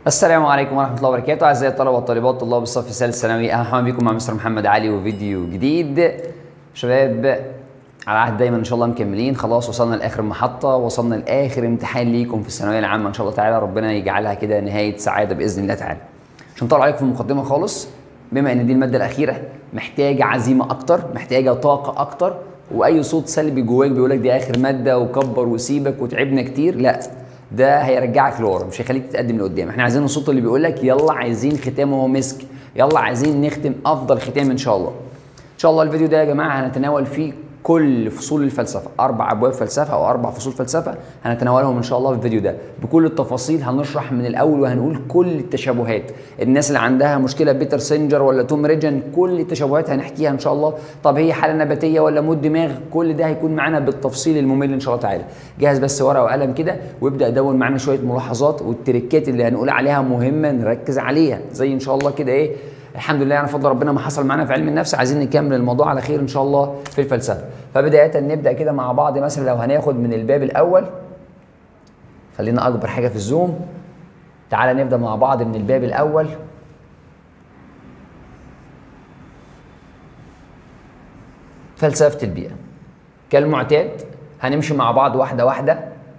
السلام عليكم ورحمة الله وبركاته أعزائي الطلبة والطالبات طلاب الصف الثالث ثانوي أهلا بكم مع مستر محمد علي وفيديو جديد شباب على عهد دايما ان شاء الله مكملين خلاص وصلنا لاخر محطه وصلنا لاخر امتحان ليكم في الثانويه العامه ان شاء الله تعالى ربنا يجعلها كده نهايه سعاده باذن الله تعالى عشان طلع عليكم في المقدمه خالص بما ان دي الماده الاخيره محتاجه عزيمه اكتر محتاجه طاقه اكتر واي صوت سلبي جواك بيقول لك دي اخر ماده وكبر وسيبك وتعبنا كتير لا ده هيرجعك لورا مش هيخليك تتقدم لقدام احنا عايزين الصوت اللي بيقول لك يلا عايزين ختام وهو مسك يلا عايزين نختم افضل ختام ان شاء الله ان شاء الله الفيديو ده يا جماعه هنتناول فيه كل فصول الفلسفه اربع ابواب فلسفه او اربع فصول فلسفه هنتناولهم ان شاء الله في الفيديو ده بكل التفاصيل هنشرح من الاول وهنقول كل التشابهات الناس اللي عندها مشكله بيتر سينجر ولا توم ريجن كل التشابهات هنحكيها ان شاء الله طب هي حاله نباتيه ولا مود دماغ كل ده هيكون معانا بالتفصيل الممل ان شاء الله تعالى جهز بس ورقه وقلم كده وابدا دون معانا شويه ملاحظات والتريكات اللي هنقول عليها مهمه نركز عليها زي ان شاء الله كده ايه الحمد لله يعني فضل ربنا ما حصل معانا في علم النفس عايزين نكمل الموضوع على خير ان شاء الله في الفلسفه فبدايه نبدا كده مع بعض مثلا لو هناخد من الباب الاول خلينا اكبر حاجه في الزوم تعالى نبدا مع بعض من الباب الاول فلسفه البيئه كالمعتاد هنمشي مع بعض واحده واحده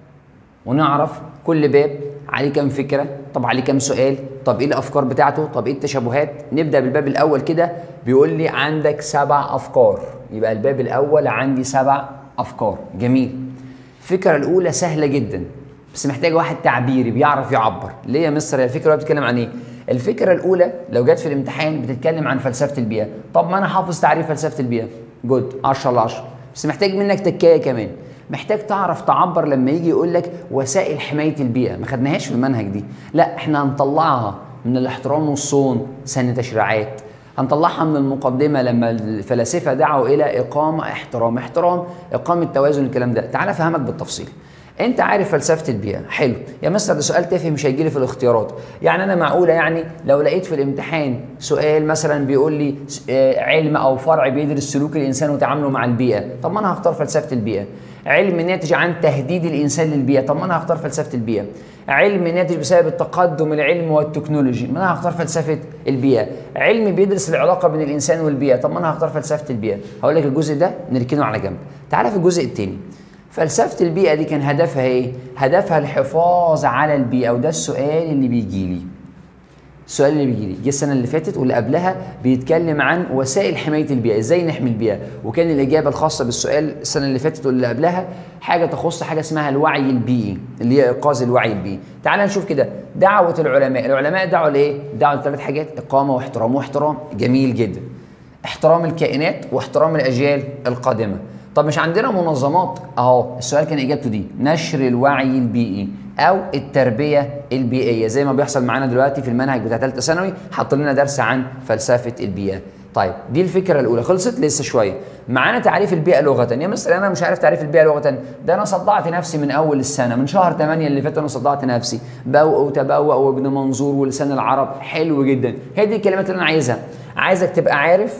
ونعرف كل باب عليه كام فكره طب عليه كام سؤال طب ايه الافكار بتاعته طب ايه التشابهات نبدا بالباب الاول كده بيقول لي عندك سبع افكار يبقى الباب الاول عندي سبع افكار جميل الفكره الاولى سهله جدا بس محتاجه واحد تعبيري بيعرف يعبر ليه يا مستر الفكره اللي بتتكلم عن ايه الفكره الاولى لو جت في الامتحان بتتكلم عن فلسفه البيئه طب ما انا حافظ تعريف فلسفه البيئه جود 10 ل 10 بس محتاج منك تكايه كمان محتاج تعرف تعبر لما يجي يقول لك وسائل حمايه البيئه ما خدناهاش في المنهج دي لا احنا هنطلعها من الاحترام والصون سن تشريعات هنطلعها من المقدمه لما الفلاسفه دعوا الى اقامه احترام احترام اقامه توازن الكلام ده تعال افهمك بالتفصيل انت عارف فلسفه البيئه حلو يا مستر ده سؤال تافه مش هيجي لي في الاختيارات يعني انا معقوله يعني لو لقيت في الامتحان سؤال مثلا بيقول لي علم او فرع بيدرس سلوك الانسان وتعامله مع البيئه طب ما انا هختار فلسفه البيئه علم ناتج عن تهديد الانسان للبيئه طب ما انا هختار فلسفه البيئه علم ناتج بسبب التقدم العلمي والتكنولوجي ما انا هختار فلسفه البيئه علم بيدرس العلاقه بين الانسان والبيئه طب ما انا هختار فلسفه البيئه هقول لك الجزء ده نركنه على جنب تعالى في الجزء الثاني فلسفه البيئه دي كان هدفها ايه هدفها الحفاظ على البيئه وده السؤال اللي بيجي لي السؤال اللي بيجي لي جه السنه اللي فاتت واللي قبلها بيتكلم عن وسائل حمايه البيئه ازاي نحمي البيئه وكان الاجابه الخاصه بالسؤال السنه اللي فاتت واللي قبلها حاجه تخص حاجه اسمها الوعي البيئي اللي هي ايقاظ الوعي البيئي تعال نشوف كده دعوه العلماء العلماء دعوا لايه دعوا لثلاث حاجات اقامه واحترام واحترام جميل جدا احترام الكائنات واحترام الاجيال القادمه طب مش عندنا منظمات اهو السؤال كان اجابته دي نشر الوعي البيئي او التربيه البيئيه زي ما بيحصل معانا دلوقتي في المنهج بتاع ثالثه ثانوي حط لنا درس عن فلسفه البيئه طيب دي الفكره الاولى خلصت لسه شويه معانا تعريف البيئه لغه يا مستر انا مش عارف تعريف البيئه لغه ده انا صدعت نفسي من اول السنه من شهر 8 اللي فات انا صدعت نفسي بوء وتبوء وابن منظور ولسان العرب حلو جدا هي دي الكلمات اللي انا عايزها عايزك تبقى عارف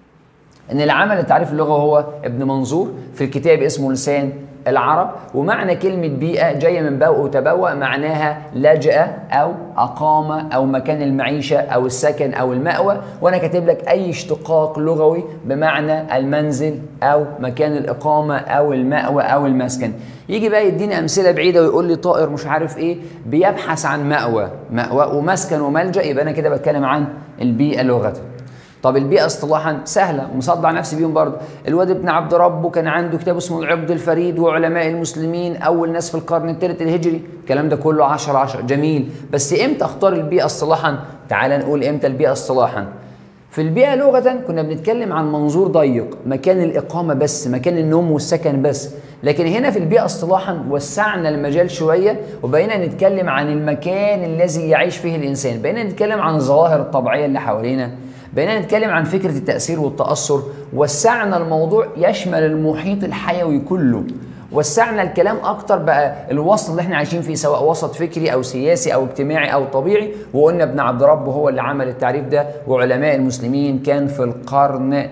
ان اللي عمل تعريف اللغه هو ابن منظور في الكتاب اسمه لسان العرب ومعنى كلمة بيئة جاية من بوء وتبوأ معناها لجأ أو أقام أو مكان المعيشة أو السكن أو المأوى وأنا كاتب لك أي اشتقاق لغوي بمعنى المنزل أو مكان الإقامة أو المأوى أو المسكن يجي بقى يديني أمثلة بعيدة ويقول لي طائر مش عارف إيه بيبحث عن مأوى مأوى ومسكن وملجأ يبقى أنا كده بتكلم عن البيئة لغة طب البيئة اصطلاحا سهلة ومصدع نفسي بيهم برضه الواد ابن عبد ربه كان عنده كتاب اسمه العقد الفريد وعلماء المسلمين أول ناس في القرن الثالث الهجري الكلام ده كله 10 10 جميل بس امتى اختار البيئة اصطلاحا تعال نقول امتى البيئة اصطلاحا في البيئة لغة كنا بنتكلم عن منظور ضيق مكان الإقامة بس مكان النوم والسكن بس لكن هنا في البيئة اصطلاحا وسعنا المجال شوية وبقينا نتكلم عن المكان الذي يعيش فيه الإنسان بقينا نتكلم عن الظواهر الطبيعية اللي حوالينا بقينا نتكلم عن فكرة التأثير والتأثر وسعنا الموضوع يشمل المحيط الحيوي كله وسعنا الكلام اكتر بقى الوسط اللي احنا عايشين فيه سواء وسط فكري او سياسي او اجتماعي او طبيعي وقلنا ابن عبد رب هو اللي عمل التعريف ده وعلماء المسلمين كان في القرن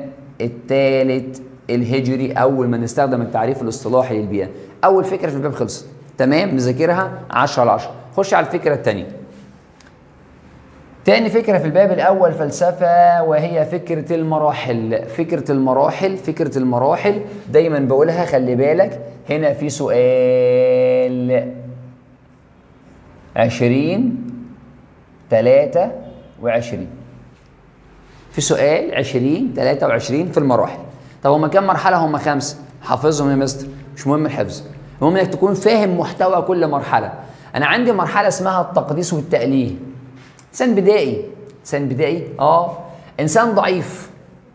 الثالث الهجري اول ما نستخدم التعريف الاصطلاحي للبيئه اول فكره في الباب خلصت تمام نذاكرها 10 على 10 خش على الفكره الثانيه تاني فكرة في الباب الأول فلسفة وهي فكرة المراحل فكرة المراحل فكرة المراحل دايما بقولها خلي بالك هنا في سؤال عشرين تلاتة وعشرين في سؤال عشرين تلاتة وعشرين في المراحل طب هما كام مرحلة هما خمسة حافظهم يا مستر مش مهم الحفظ المهم انك تكون فاهم محتوى كل مرحلة انا عندي مرحلة اسمها التقديس والتأليه انسان بدائي انسان بدائي اه انسان ضعيف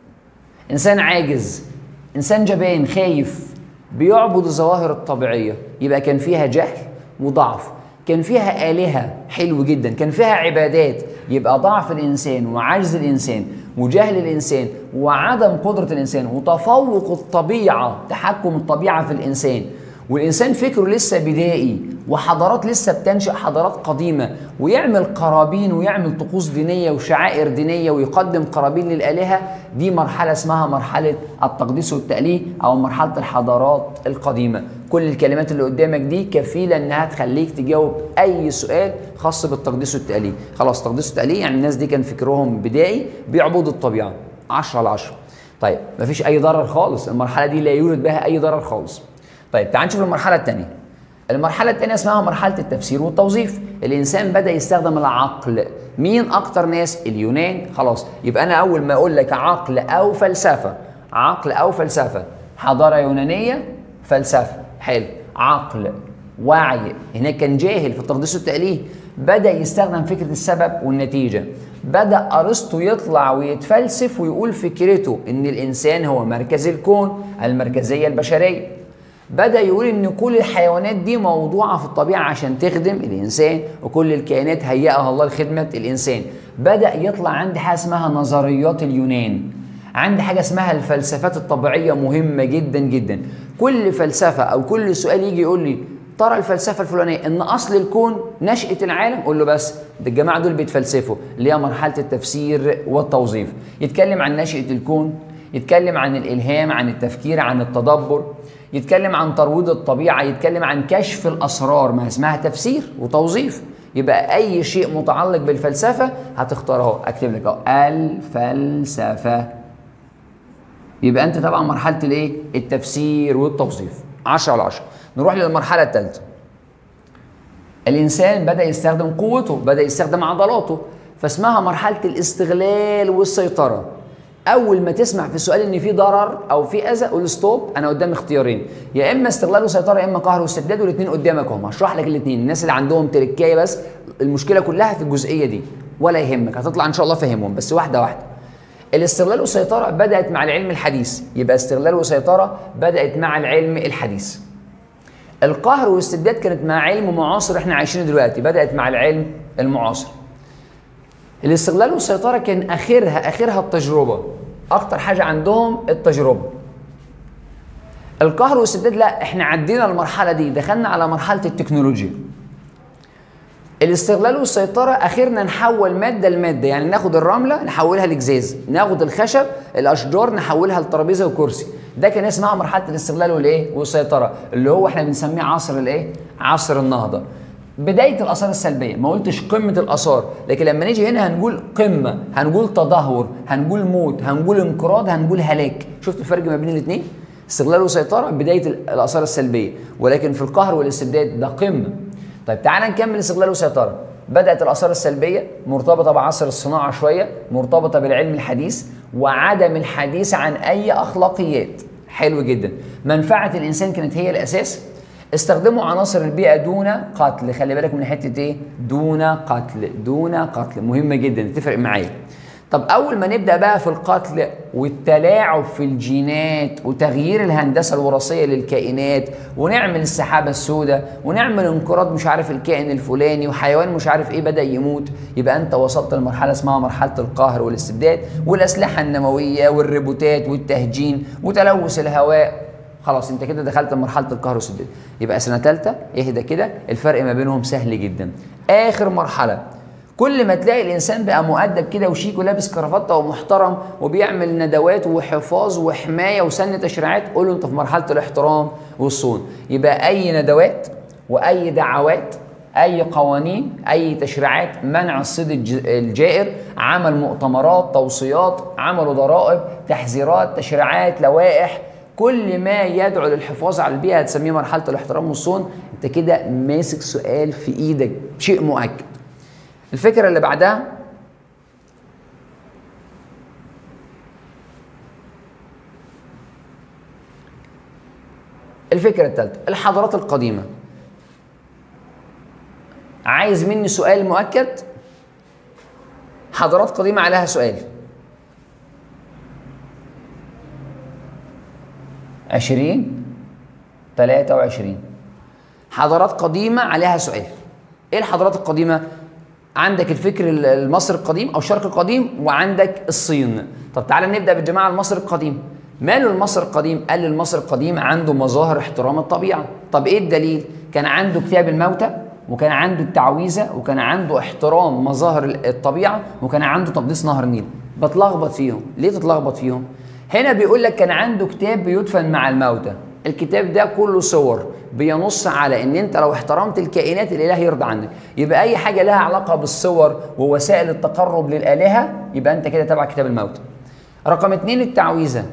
انسان عاجز انسان جبان خايف بيعبد الظواهر الطبيعيه يبقى كان فيها جهل وضعف كان فيها آلهة حلو جدا كان فيها عبادات يبقى ضعف الإنسان وعجز الإنسان وجهل الإنسان وعدم قدرة الإنسان وتفوق الطبيعة تحكم الطبيعة في الإنسان والإنسان فكره لسه بدائي وحضارات لسه بتنشأ حضارات قديمة ويعمل قرابين ويعمل طقوس دينية وشعائر دينية ويقدم قرابين للآلهة دي مرحلة اسمها مرحلة التقديس والتأليه أو مرحلة الحضارات القديمة كل الكلمات اللي قدامك دي كفيلة إنها تخليك تجاوب أي سؤال خاص بالتقديس والتأليه خلاص تقديس والتأليه يعني الناس دي كان فكرهم بدائي بيعبدوا الطبيعة 10 على 10 طيب مفيش أي ضرر خالص المرحلة دي لا يوجد بها أي ضرر خالص طيب تعال نشوف المرحلة الثانية المرحلة الثانية اسمها مرحلة التفسير والتوظيف الإنسان بدأ يستخدم العقل مين أكتر ناس اليونان خلاص يبقى أنا أول ما أقول لك عقل أو فلسفة عقل أو فلسفة حضارة يونانية فلسفة حلو عقل وعي هناك كان جاهل في التقديس والتأليه بدأ يستخدم فكرة السبب والنتيجة بدأ أرسطو يطلع ويتفلسف ويقول فكرته إن الإنسان هو مركز الكون المركزية البشرية بدأ يقول إن كل الحيوانات دي موضوعة في الطبيعة عشان تخدم الإنسان وكل الكائنات هيأها الله لخدمة الإنسان بدأ يطلع عندي حاجة اسمها نظريات اليونان عندي حاجة اسمها الفلسفات الطبيعية مهمة جدا جدا كل فلسفة أو كل سؤال يجي يقول لي ترى الفلسفة الفلانية إن أصل الكون نشأة العالم قول له بس ده الجماعة دول بيتفلسفوا اللي هي مرحلة التفسير والتوظيف يتكلم عن نشأة الكون يتكلم عن الإلهام عن التفكير عن التدبر يتكلم عن ترويض الطبيعة يتكلم عن كشف الأسرار ما اسمها تفسير وتوظيف يبقى أي شيء متعلق بالفلسفة هتختار اهو أكتب لك اهو الفلسفة يبقى أنت طبعا مرحلة الإيه؟ التفسير والتوظيف 10 على 10 نروح للمرحلة الثالثة الإنسان بدأ يستخدم قوته بدأ يستخدم عضلاته فاسمها مرحلة الاستغلال والسيطرة اول ما تسمع في السؤال ان في ضرر او في اذى قول ستوب انا قدامي اختيارين يا اما استغلال وسيطره يا اما قهر واستبداد والاثنين قدامك اهم هشرح لك الاثنين الناس اللي عندهم تركايه بس المشكله كلها في الجزئيه دي ولا يهمك هتطلع ان شاء الله فاهمهم بس واحده واحده الاستغلال والسيطره بدات مع العلم الحديث يبقى استغلال وسيطره بدات مع العلم الحديث القهر والاستبداد كانت مع علم معاصر احنا عايشينه دلوقتي بدات مع العلم المعاصر الاستغلال والسيطره كان اخرها اخرها التجربه اكتر حاجه عندهم التجربه القهر والاستبداد لا احنا عدينا المرحله دي دخلنا على مرحله التكنولوجيا الاستغلال والسيطرة آخرنا نحول مادة لمادة يعني ناخد الرملة نحولها لجزاز ناخد الخشب الأشجار نحولها لترابيزة وكرسي ده كان اسمها مرحلة الاستغلال والإيه والسيطرة اللي هو احنا بنسميه عصر الإيه عصر النهضة بدايه الاثار السلبيه ما قلتش قمه الاثار لكن لما نيجي هنا هنقول قمه هنقول تدهور هنقول موت هنقول انقراض هنقول هلاك شفت الفرق ما بين الاثنين استغلال وسيطره بدايه الاثار السلبيه ولكن في القهر والاستبداد ده قمه طيب تعال نكمل استغلال وسيطره بدات الاثار السلبيه مرتبطه بعصر الصناعه شويه مرتبطه بالعلم الحديث وعدم الحديث عن اي اخلاقيات حلو جدا منفعه الانسان كانت هي الاساس استخدموا عناصر البيئة دون قتل خلي بالك من حتة ايه دون قتل دون قتل مهمة جدا تفرق معايا طب أول ما نبدأ بقى في القتل والتلاعب في الجينات وتغيير الهندسة الوراثية للكائنات ونعمل السحابة السوداء ونعمل انقراض مش عارف الكائن الفلاني وحيوان مش عارف ايه بدأ يموت يبقى أنت وصلت لمرحلة اسمها مرحلة القهر والاستبداد والأسلحة النووية والريبوتات والتهجين وتلوث الهواء خلاص انت كده دخلت مرحله القهر والسداد يبقى سنه ثالثه اهدى كده الفرق ما بينهم سهل جدا اخر مرحله كل ما تلاقي الانسان بقى مؤدب كده وشيك ولابس كرافته ومحترم وبيعمل ندوات وحفاظ وحمايه وسن تشريعات قول له انت في مرحله الاحترام والصون يبقى اي ندوات واي دعوات اي قوانين اي تشريعات منع الصيد الج- الجائر عمل مؤتمرات توصيات عملوا ضرائب تحذيرات تشريعات لوائح كل ما يدعو للحفاظ على البيئه هتسميه مرحله الاحترام والصون انت كده ماسك سؤال في ايدك شيء مؤكد الفكره اللي بعدها الفكره الثالثه الحضارات القديمه عايز مني سؤال مؤكد حضارات قديمه عليها سؤال عشرين تلاتة وعشرين حضارات قديمة عليها سؤال ايه الحضارات القديمة؟ عندك الفكر المصري القديم او الشرق القديم وعندك الصين طب تعالى نبدأ بالجماعة المصري القديم ماله المصري القديم؟ قال لي المصري القديم عنده مظاهر احترام الطبيعة طب ايه الدليل؟ كان عنده كتاب الموتى وكان عنده التعويذة وكان عنده احترام مظاهر الطبيعة وكان عنده تقديس نهر النيل بتلخبط فيهم ليه تتلخبط فيهم؟ هنا بيقول لك كان عنده كتاب بيدفن مع الموتى الكتاب ده كله صور بينص على ان انت لو احترمت الكائنات الاله يرضى عنك يبقى اي حاجه لها علاقه بالصور ووسائل التقرب للالهه يبقى انت كده تبع كتاب الموتى رقم اتنين التعويذه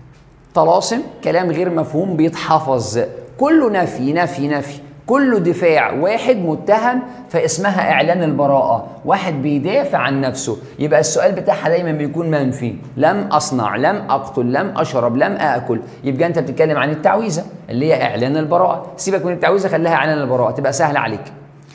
طلاسم كلام غير مفهوم بيتحفظ كله نفي نفي نفي كله دفاع واحد متهم فاسمها اعلان البراءه واحد بيدافع عن نفسه يبقى السؤال بتاعها دايما بيكون منفي لم اصنع لم اقتل لم اشرب لم اكل يبقى انت بتتكلم عن التعويذه اللي هي اعلان البراءه سيبك من التعويذه خليها اعلان البراءه تبقى سهله عليك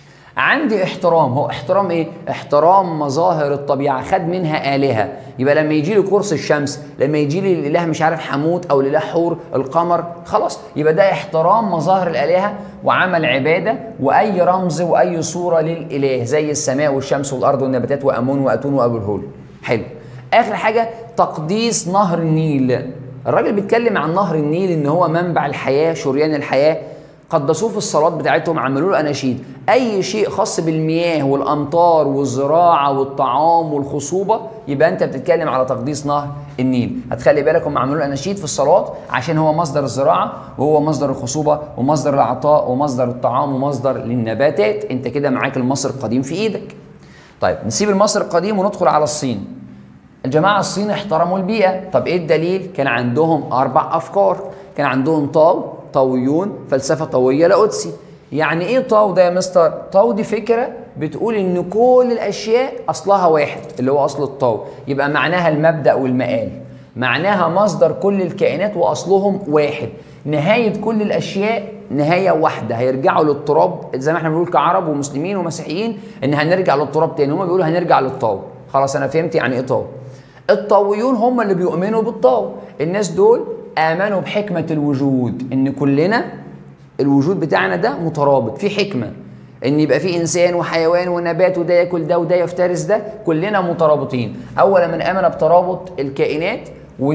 عندي احترام هو احترام ايه احترام مظاهر الطبيعه خد منها الهه يبقى لما يجي لي قرص الشمس لما يجي لي الاله مش عارف حموت او الاله حور القمر خلاص يبقى ده احترام مظاهر الالهه وعمل عباده واي رمز واي صوره للاله زي السماء والشمس والارض والنباتات وامون واتون وابو الهول حلو اخر حاجه تقديس نهر النيل الراجل بيتكلم عن نهر النيل ان هو منبع الحياه شريان الحياه قدسوه في الصلاة بتاعتهم عملوا له أناشيد أي شيء خاص بالمياه والأمطار والزراعة والطعام والخصوبة يبقى أنت بتتكلم على تقديس نهر النيل هتخلي بالك هم عملوا له أناشيد في الصلاة عشان هو مصدر الزراعة وهو مصدر الخصوبة ومصدر العطاء ومصدر الطعام ومصدر للنباتات أنت كده معاك المصري القديم في إيدك طيب نسيب المصري القديم وندخل على الصين الجماعة الصين احترموا البيئة طب ايه الدليل كان عندهم اربع افكار كان عندهم طاو طاويون فلسفة طاوية لاوتسي يعني ايه طاو ده يا مستر طاو دي فكرة بتقول ان كل الاشياء اصلها واحد اللي هو اصل الطاو يبقى معناها المبدأ والمآل معناها مصدر كل الكائنات واصلهم واحد نهاية كل الاشياء نهاية واحدة هيرجعوا للتراب زي ما احنا بنقول كعرب ومسلمين ومسيحيين ان هنرجع للتراب تاني هم بيقولوا هنرجع للطاو خلاص انا فهمت يعني ايه طاو الطاويون هم اللي بيؤمنوا بالطاو الناس دول امنوا بحكمه الوجود ان كلنا الوجود بتاعنا ده مترابط في حكمه ان يبقى في انسان وحيوان ونبات وده ياكل ده وده يفترس ده كلنا مترابطين اول من امن بترابط الكائنات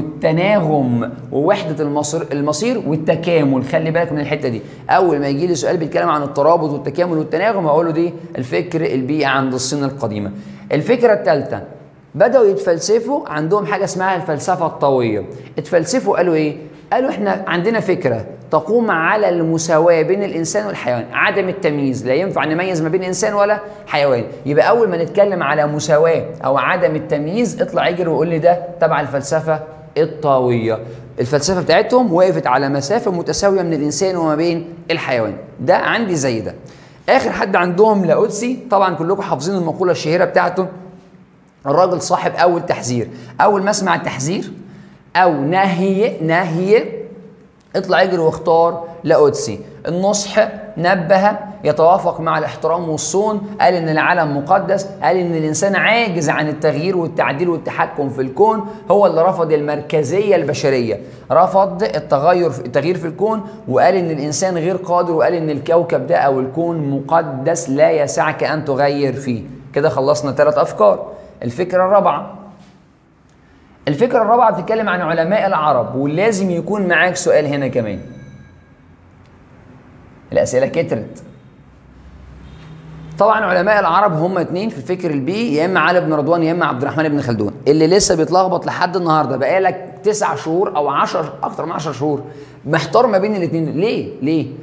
والتناغم ووحده المصير المصير والتكامل خلي بالك من الحته دي اول ما يجي لي سؤال بيتكلم عن الترابط والتكامل والتناغم هقول له دي الفكر البيئي عند الصين القديمه الفكره الثالثه بدأوا يتفلسفوا عندهم حاجة اسمها الفلسفة الطوية اتفلسفوا قالوا ايه؟ قالوا احنا عندنا فكرة تقوم على المساواة بين الإنسان والحيوان عدم التمييز لا ينفع نميز ما بين إنسان ولا حيوان يبقى أول ما نتكلم على مساواة أو عدم التمييز اطلع اجري وقول لي ده تبع الفلسفة الطاوية الفلسفة بتاعتهم وقفت على مسافة متساوية من الإنسان وما بين الحيوان ده عندي زي ده آخر حد عندهم لاوتسي طبعا كلكم حافظين المقولة الشهيرة بتاعته الراجل صاحب اول تحذير اول ما اسمع التحذير او نهي نهي اطلع اجري واختار لاوتسي النصح نبه يتوافق مع الاحترام والصون قال ان العالم مقدس قال ان الانسان عاجز عن التغيير والتعديل والتحكم في الكون هو اللي رفض المركزيه البشريه رفض التغير في التغيير في الكون وقال ان الانسان غير قادر وقال ان الكوكب ده او الكون مقدس لا يسعك ان تغير فيه كده خلصنا ثلاث افكار الفكرة الرابعة الفكرة الرابعة بتتكلم عن علماء العرب ولازم يكون معاك سؤال هنا كمان الأسئلة كترت طبعا علماء العرب هم اتنين في الفكر البيئي يا اما علي بن رضوان يا اما عبد الرحمن بن خلدون اللي لسه بيتلخبط لحد النهارده بقالك تسع شهور او 10 اكتر من 10 شهور محتار ما بين الاثنين ليه؟ ليه؟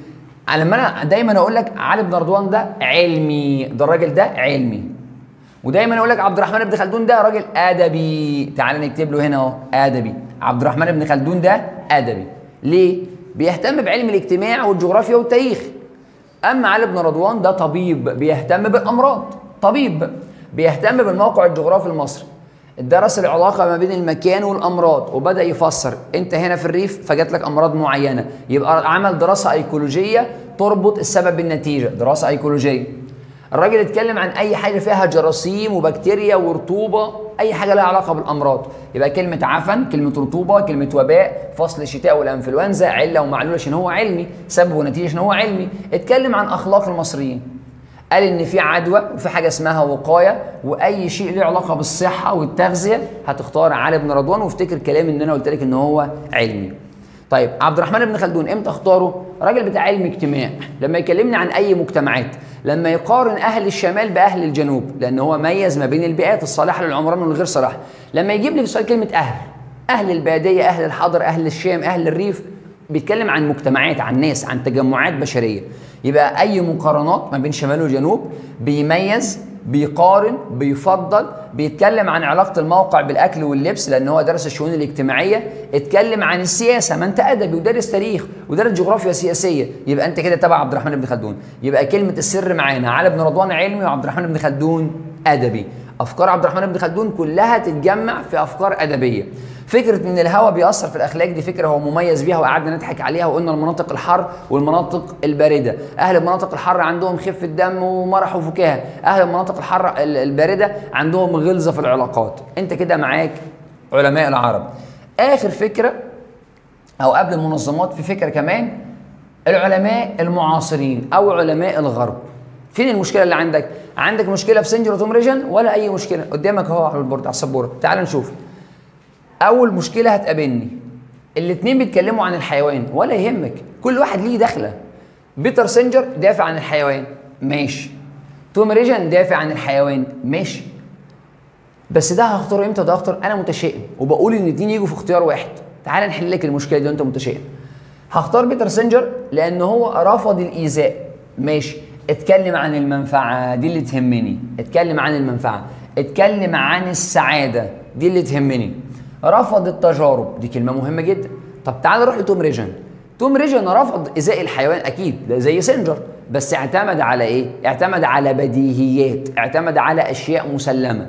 لما انا دايما اقول لك علي بن رضوان ده علمي ده الراجل ده علمي ودايما اقول لك عبد الرحمن بن خلدون ده راجل ادبي تعال نكتب له هنا اهو ادبي عبد الرحمن بن خلدون ده ادبي ليه بيهتم بعلم الاجتماع والجغرافيا والتاريخ اما علي بن رضوان ده طبيب بيهتم بالامراض طبيب بيهتم بالموقع الجغرافي المصري درس العلاقه ما بين المكان والامراض وبدا يفسر انت هنا في الريف فجات لك امراض معينه يبقى عمل دراسه ايكولوجيه تربط السبب بالنتيجه دراسه ايكولوجيه الراجل اتكلم عن اي حاجه فيها جراثيم وبكتيريا ورطوبه اي حاجه لها علاقه بالامراض يبقى كلمه عفن كلمه رطوبه كلمه وباء فصل الشتاء والانفلونزا عله ومعلول عشان هو علمي سبب ونتيجه عشان هو علمي اتكلم عن اخلاق المصريين قال ان في عدوى وفي حاجه اسمها وقايه واي شيء له علاقه بالصحه والتغذيه هتختار علي بن رضوان وافتكر كلامي ان انا قلت لك ان هو علمي طيب عبد الرحمن بن خلدون امتى اختاره راجل بتاع علم اجتماع لما يكلمني عن اي مجتمعات لما يقارن اهل الشمال باهل الجنوب لان هو ميز ما بين البيئات الصالحه للعمران والغير صالحه لما يجيب لي في سؤال كلمه اهل اهل الباديه اهل الحضر اهل الشام اهل الريف بيتكلم عن مجتمعات عن ناس عن تجمعات بشريه يبقى اي مقارنات ما بين شمال وجنوب بيميز بيقارن بيفضل بيتكلم عن علاقه الموقع بالاكل واللبس لان هو درس الشؤون الاجتماعيه اتكلم عن السياسه ما انت ادبي ودارس تاريخ ودارس جغرافيا سياسيه يبقى انت كده تبع عبد الرحمن بن خلدون يبقى كلمه السر معانا علي بن رضوان علمي وعبد الرحمن بن خلدون ادبي افكار عبد الرحمن بن خلدون كلها تتجمع في افكار ادبيه فكره ان الهواء بيأثر في الاخلاق دي فكره هو مميز بيها وقعدنا نضحك عليها وقلنا المناطق الحر والمناطق البارده اهل المناطق الحر عندهم خفه دم ومرح وفكاهه اهل المناطق الحر البارده عندهم غلظه في العلاقات انت كده معاك علماء العرب اخر فكره او قبل المنظمات في فكره كمان العلماء المعاصرين او علماء الغرب فين المشكله اللي عندك عندك مشكله في سنجر وتوم ريجن ولا اي مشكله قدامك اهو على البورد على السبوره تعال نشوف اول مشكله هتقابلني الاثنين بيتكلموا عن الحيوان ولا يهمك كل واحد ليه دخله بيتر سنجر دافع عن الحيوان ماشي توم ريجن دافع عن الحيوان ماشي بس ده هختاره امتى وده هختار انا متشائم وبقول ان الاثنين يجوا في اختيار واحد تعال نحل لك المشكله دي وانت متشائم هختار بيتر سنجر لان هو رفض الايذاء ماشي اتكلم عن المنفعه دي اللي تهمني اتكلم عن المنفعه اتكلم عن السعاده دي اللي تهمني رفض التجارب دي كلمه مهمه جدا طب تعال نروح لتوم ريجن توم ريجن رفض ايذاء الحيوان اكيد ده زي سنجر بس اعتمد على ايه اعتمد على بديهيات اعتمد على اشياء مسلمه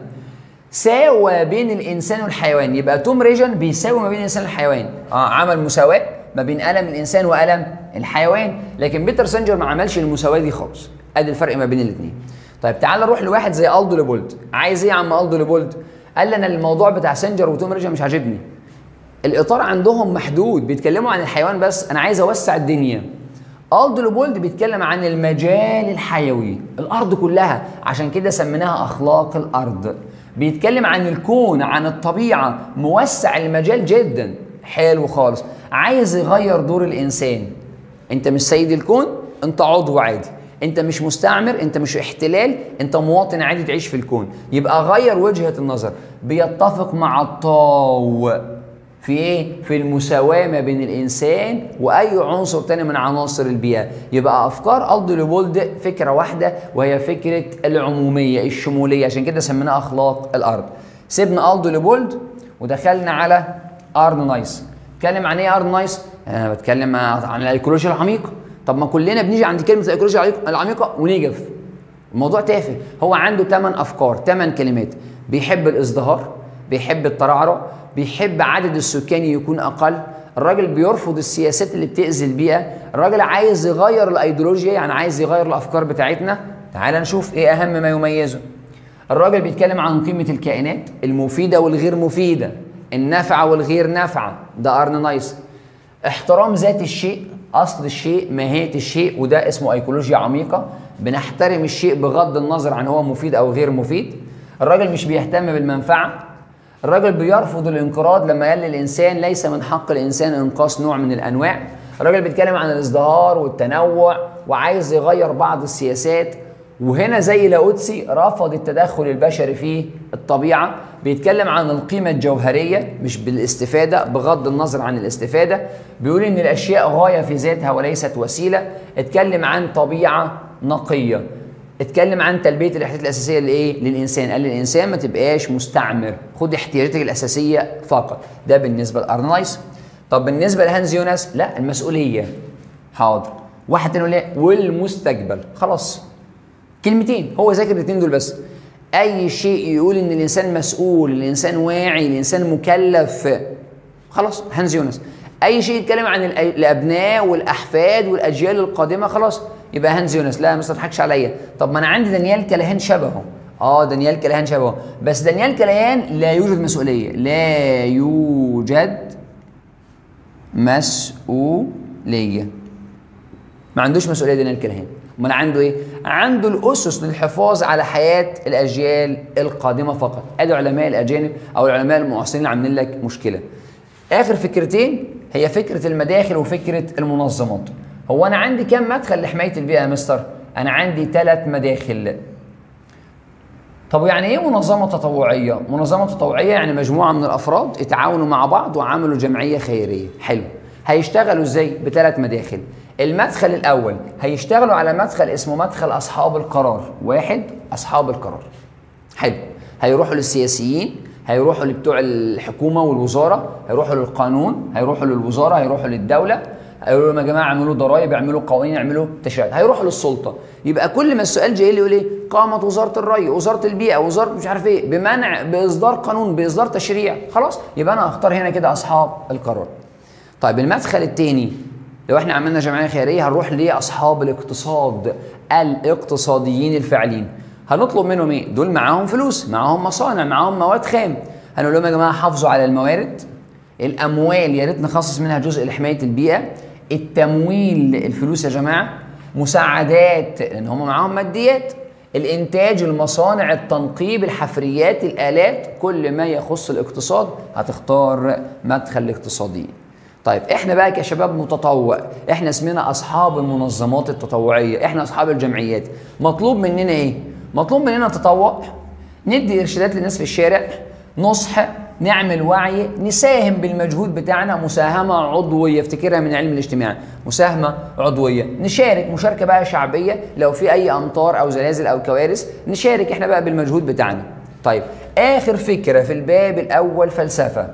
ساوى بين الانسان والحيوان يبقى توم ريجن بيساوي ما بين الانسان والحيوان اه عمل مساواه ما بين الم الانسان والم الحيوان لكن بيتر سنجر ما عملش المساواه دي خالص ادي الفرق ما بين الاثنين طيب تعال نروح لواحد زي الدو ليبولد عايز ايه يا عم الدو ليبولد قال لي انا الموضوع بتاع سنجر وتوم ريجن مش عاجبني الاطار عندهم محدود بيتكلموا عن الحيوان بس انا عايز اوسع الدنيا الدو ليبولد بيتكلم عن المجال الحيوي الارض كلها عشان كده سميناها اخلاق الارض بيتكلم عن الكون عن الطبيعه موسع المجال جدا حلو خالص عايز يغير دور الانسان انت مش سيد الكون انت عضو عادي انت مش مستعمر انت مش احتلال انت مواطن عادي تعيش في الكون يبقى غير وجهه النظر بيتفق مع الطاو في ايه في المساواه ما بين الانسان واي عنصر تاني من عناصر البيئه يبقى افكار الدو ليبولد فكره واحده وهي فكره العموميه الشموليه عشان كده سميناها اخلاق الارض سيبنا الدو ليبولد ودخلنا على ارن نايس اتكلم عن ايه ارن نايس انا بتكلم عن الايكولوجيا العميقه طب ما كلنا بنيجي عند كلمه الايكولوجيا العميقه ونجف الموضوع تافه هو عنده ثمان افكار ثمان كلمات بيحب الازدهار بيحب الترعرع بيحب عدد السكان يكون اقل الراجل بيرفض السياسات اللي بتاذي البيئه الراجل عايز يغير الايديولوجيا يعني عايز يغير الافكار بتاعتنا تعال نشوف ايه اهم ما يميزه الراجل بيتكلم عن قيمه الكائنات المفيده والغير مفيده النافعه والغير نافعه ده ارن نايس احترام ذات الشيء اصل الشيء ماهيه الشيء وده اسمه ايكولوجيا عميقه بنحترم الشيء بغض النظر عن هو مفيد او غير مفيد الراجل مش بيهتم بالمنفعه الراجل بيرفض الانقراض لما قال للانسان ليس من حق الانسان انقاص نوع من الانواع الراجل بيتكلم عن الازدهار والتنوع وعايز يغير بعض السياسات وهنا زي لاوتسي رفض التدخل البشري في الطبيعة بيتكلم عن القيمة الجوهرية مش بالاستفادة بغض النظر عن الاستفادة بيقول إن الأشياء غاية في ذاتها وليست وسيلة اتكلم عن طبيعة نقية اتكلم عن تلبيه الاحتياجات الاساسيه لايه للانسان قال للانسان ما تبقاش مستعمر خد احتياجاتك الاساسيه فقط ده بالنسبه لارنايس طب بالنسبه لهانز يوناس لا المسؤوليه حاضر واحد تاني يقول لي والمستقبل خلاص كلمتين هو ذاكر الاثنين دول بس اي شيء يقول ان الانسان مسؤول الانسان واعي الانسان مكلف خلاص هانز يوناس اي شيء يتكلم عن الأ- الابناء والاحفاد والاجيال القادمه خلاص يبقى هانز يونس لا مستر تضحكش عليا طب ما انا عندي دانيال كلهان شبهه اه دانيال كلهان شبهه بس دانيال كلهان لا يوجد مسؤوليه لا يوجد مسؤوليه ما عندوش مسؤوليه دانيال كلهان امال عنده ايه عنده الاسس للحفاظ على حياه الاجيال القادمه فقط ادي علماء الاجانب او العلماء المعاصرين اللي عاملين لك مشكله اخر فكرتين هي فكره المداخل وفكره المنظمات هو انا عندي كام مدخل لحمايه البيئه يا مستر انا عندي ثلاث مداخل طب يعني ايه منظمه تطوعيه منظمه تطوعيه يعني مجموعه من الافراد اتعاونوا مع بعض وعملوا جمعيه خيريه حلو هيشتغلوا ازاي بثلاث مداخل المدخل الاول هيشتغلوا على مدخل اسمه مدخل اصحاب القرار واحد اصحاب القرار حلو هيروحوا للسياسيين هيروحوا لبتوع الحكومه والوزاره هيروحوا للقانون هيروحوا للوزاره هيروحوا للدوله هيقولوا لهم يا جماعه اعملوا ضرائب اعملوا قوانين اعملوا تشريعات هيروحوا للسلطه يبقى كل ما السؤال جاي لي يقول ايه قامت وزاره الري وزاره البيئه وزاره مش عارف ايه بمنع باصدار قانون باصدار تشريع خلاص يبقى انا هختار هنا كده اصحاب القرار طيب المدخل الثاني لو احنا عملنا جمعيه خيريه هنروح لاصحاب الاقتصاد الاقتصاديين الفاعلين هنطلب منهم ايه دول معاهم فلوس معاهم مصانع معاهم مواد خام هنقول لهم يا جماعه حافظوا على الموارد الاموال يا ريت نخصص منها جزء لحمايه البيئه التمويل الفلوس يا جماعه مساعدات لان هم معاهم ماديات الانتاج المصانع التنقيب الحفريات الالات كل ما يخص الاقتصاد هتختار مدخل الاقتصادي طيب احنا بقى كشباب متطوع احنا اسمنا اصحاب المنظمات التطوعيه احنا اصحاب الجمعيات مطلوب مننا ايه مطلوب مننا تطوع ندي ارشادات للناس في الشارع نصح نعمل وعي نساهم بالمجهود بتاعنا مساهمة عضوية افتكرها من علم الاجتماع مساهمة عضوية نشارك مشاركة بقى شعبية لو في أي أمطار أو زلازل أو كوارث نشارك احنا بقى بالمجهود بتاعنا طيب آخر فكرة في الباب الأول فلسفة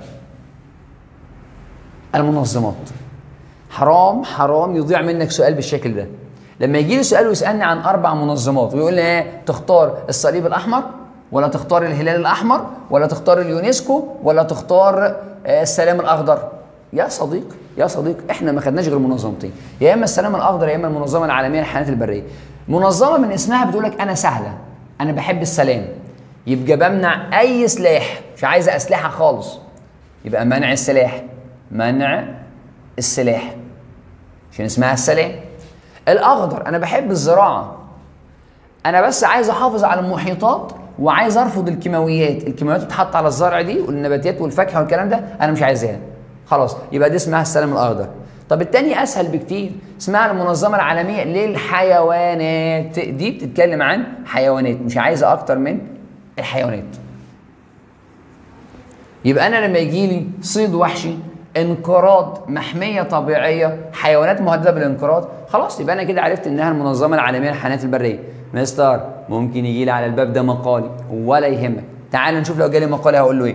المنظمات حرام حرام يضيع منك سؤال بالشكل ده لما يجي لي سؤال ويسالني عن اربع منظمات ويقول لي ايه تختار الصليب الاحمر ولا تختار الهلال الاحمر ولا تختار اليونسكو ولا تختار آه، السلام الاخضر يا صديق يا صديق احنا ما خدناش غير منظمتين يا اما السلام الاخضر يا اما المنظمه العالميه للحيوانات البريه منظمه من اسمها بتقول لك انا سهله انا بحب السلام يبقى بمنع اي سلاح مش عايزه اسلحه خالص يبقى منع السلاح منع السلاح عشان اسمها السلام الاخضر انا بحب الزراعه انا بس عايز احافظ على المحيطات وعايز ارفض الكيماويات الكيماويات بتتحط على الزرع دي والنباتات والفاكهه والكلام ده انا مش عايزها خلاص يبقى دي اسمها السلام الاخضر طب التاني اسهل بكتير اسمها المنظمه العالميه للحيوانات دي بتتكلم عن حيوانات مش عايزه اكتر من الحيوانات يبقى انا لما يجي لي صيد وحشي انقراض محميه طبيعيه حيوانات مهدده بالانقراض خلاص يبقى انا كده عرفت انها المنظمه العالميه للحيوانات البريه مستر ممكن يجي لي على الباب ده مقالي ولا يهمك تعال نشوف لو جالي مقالي هقول له ايه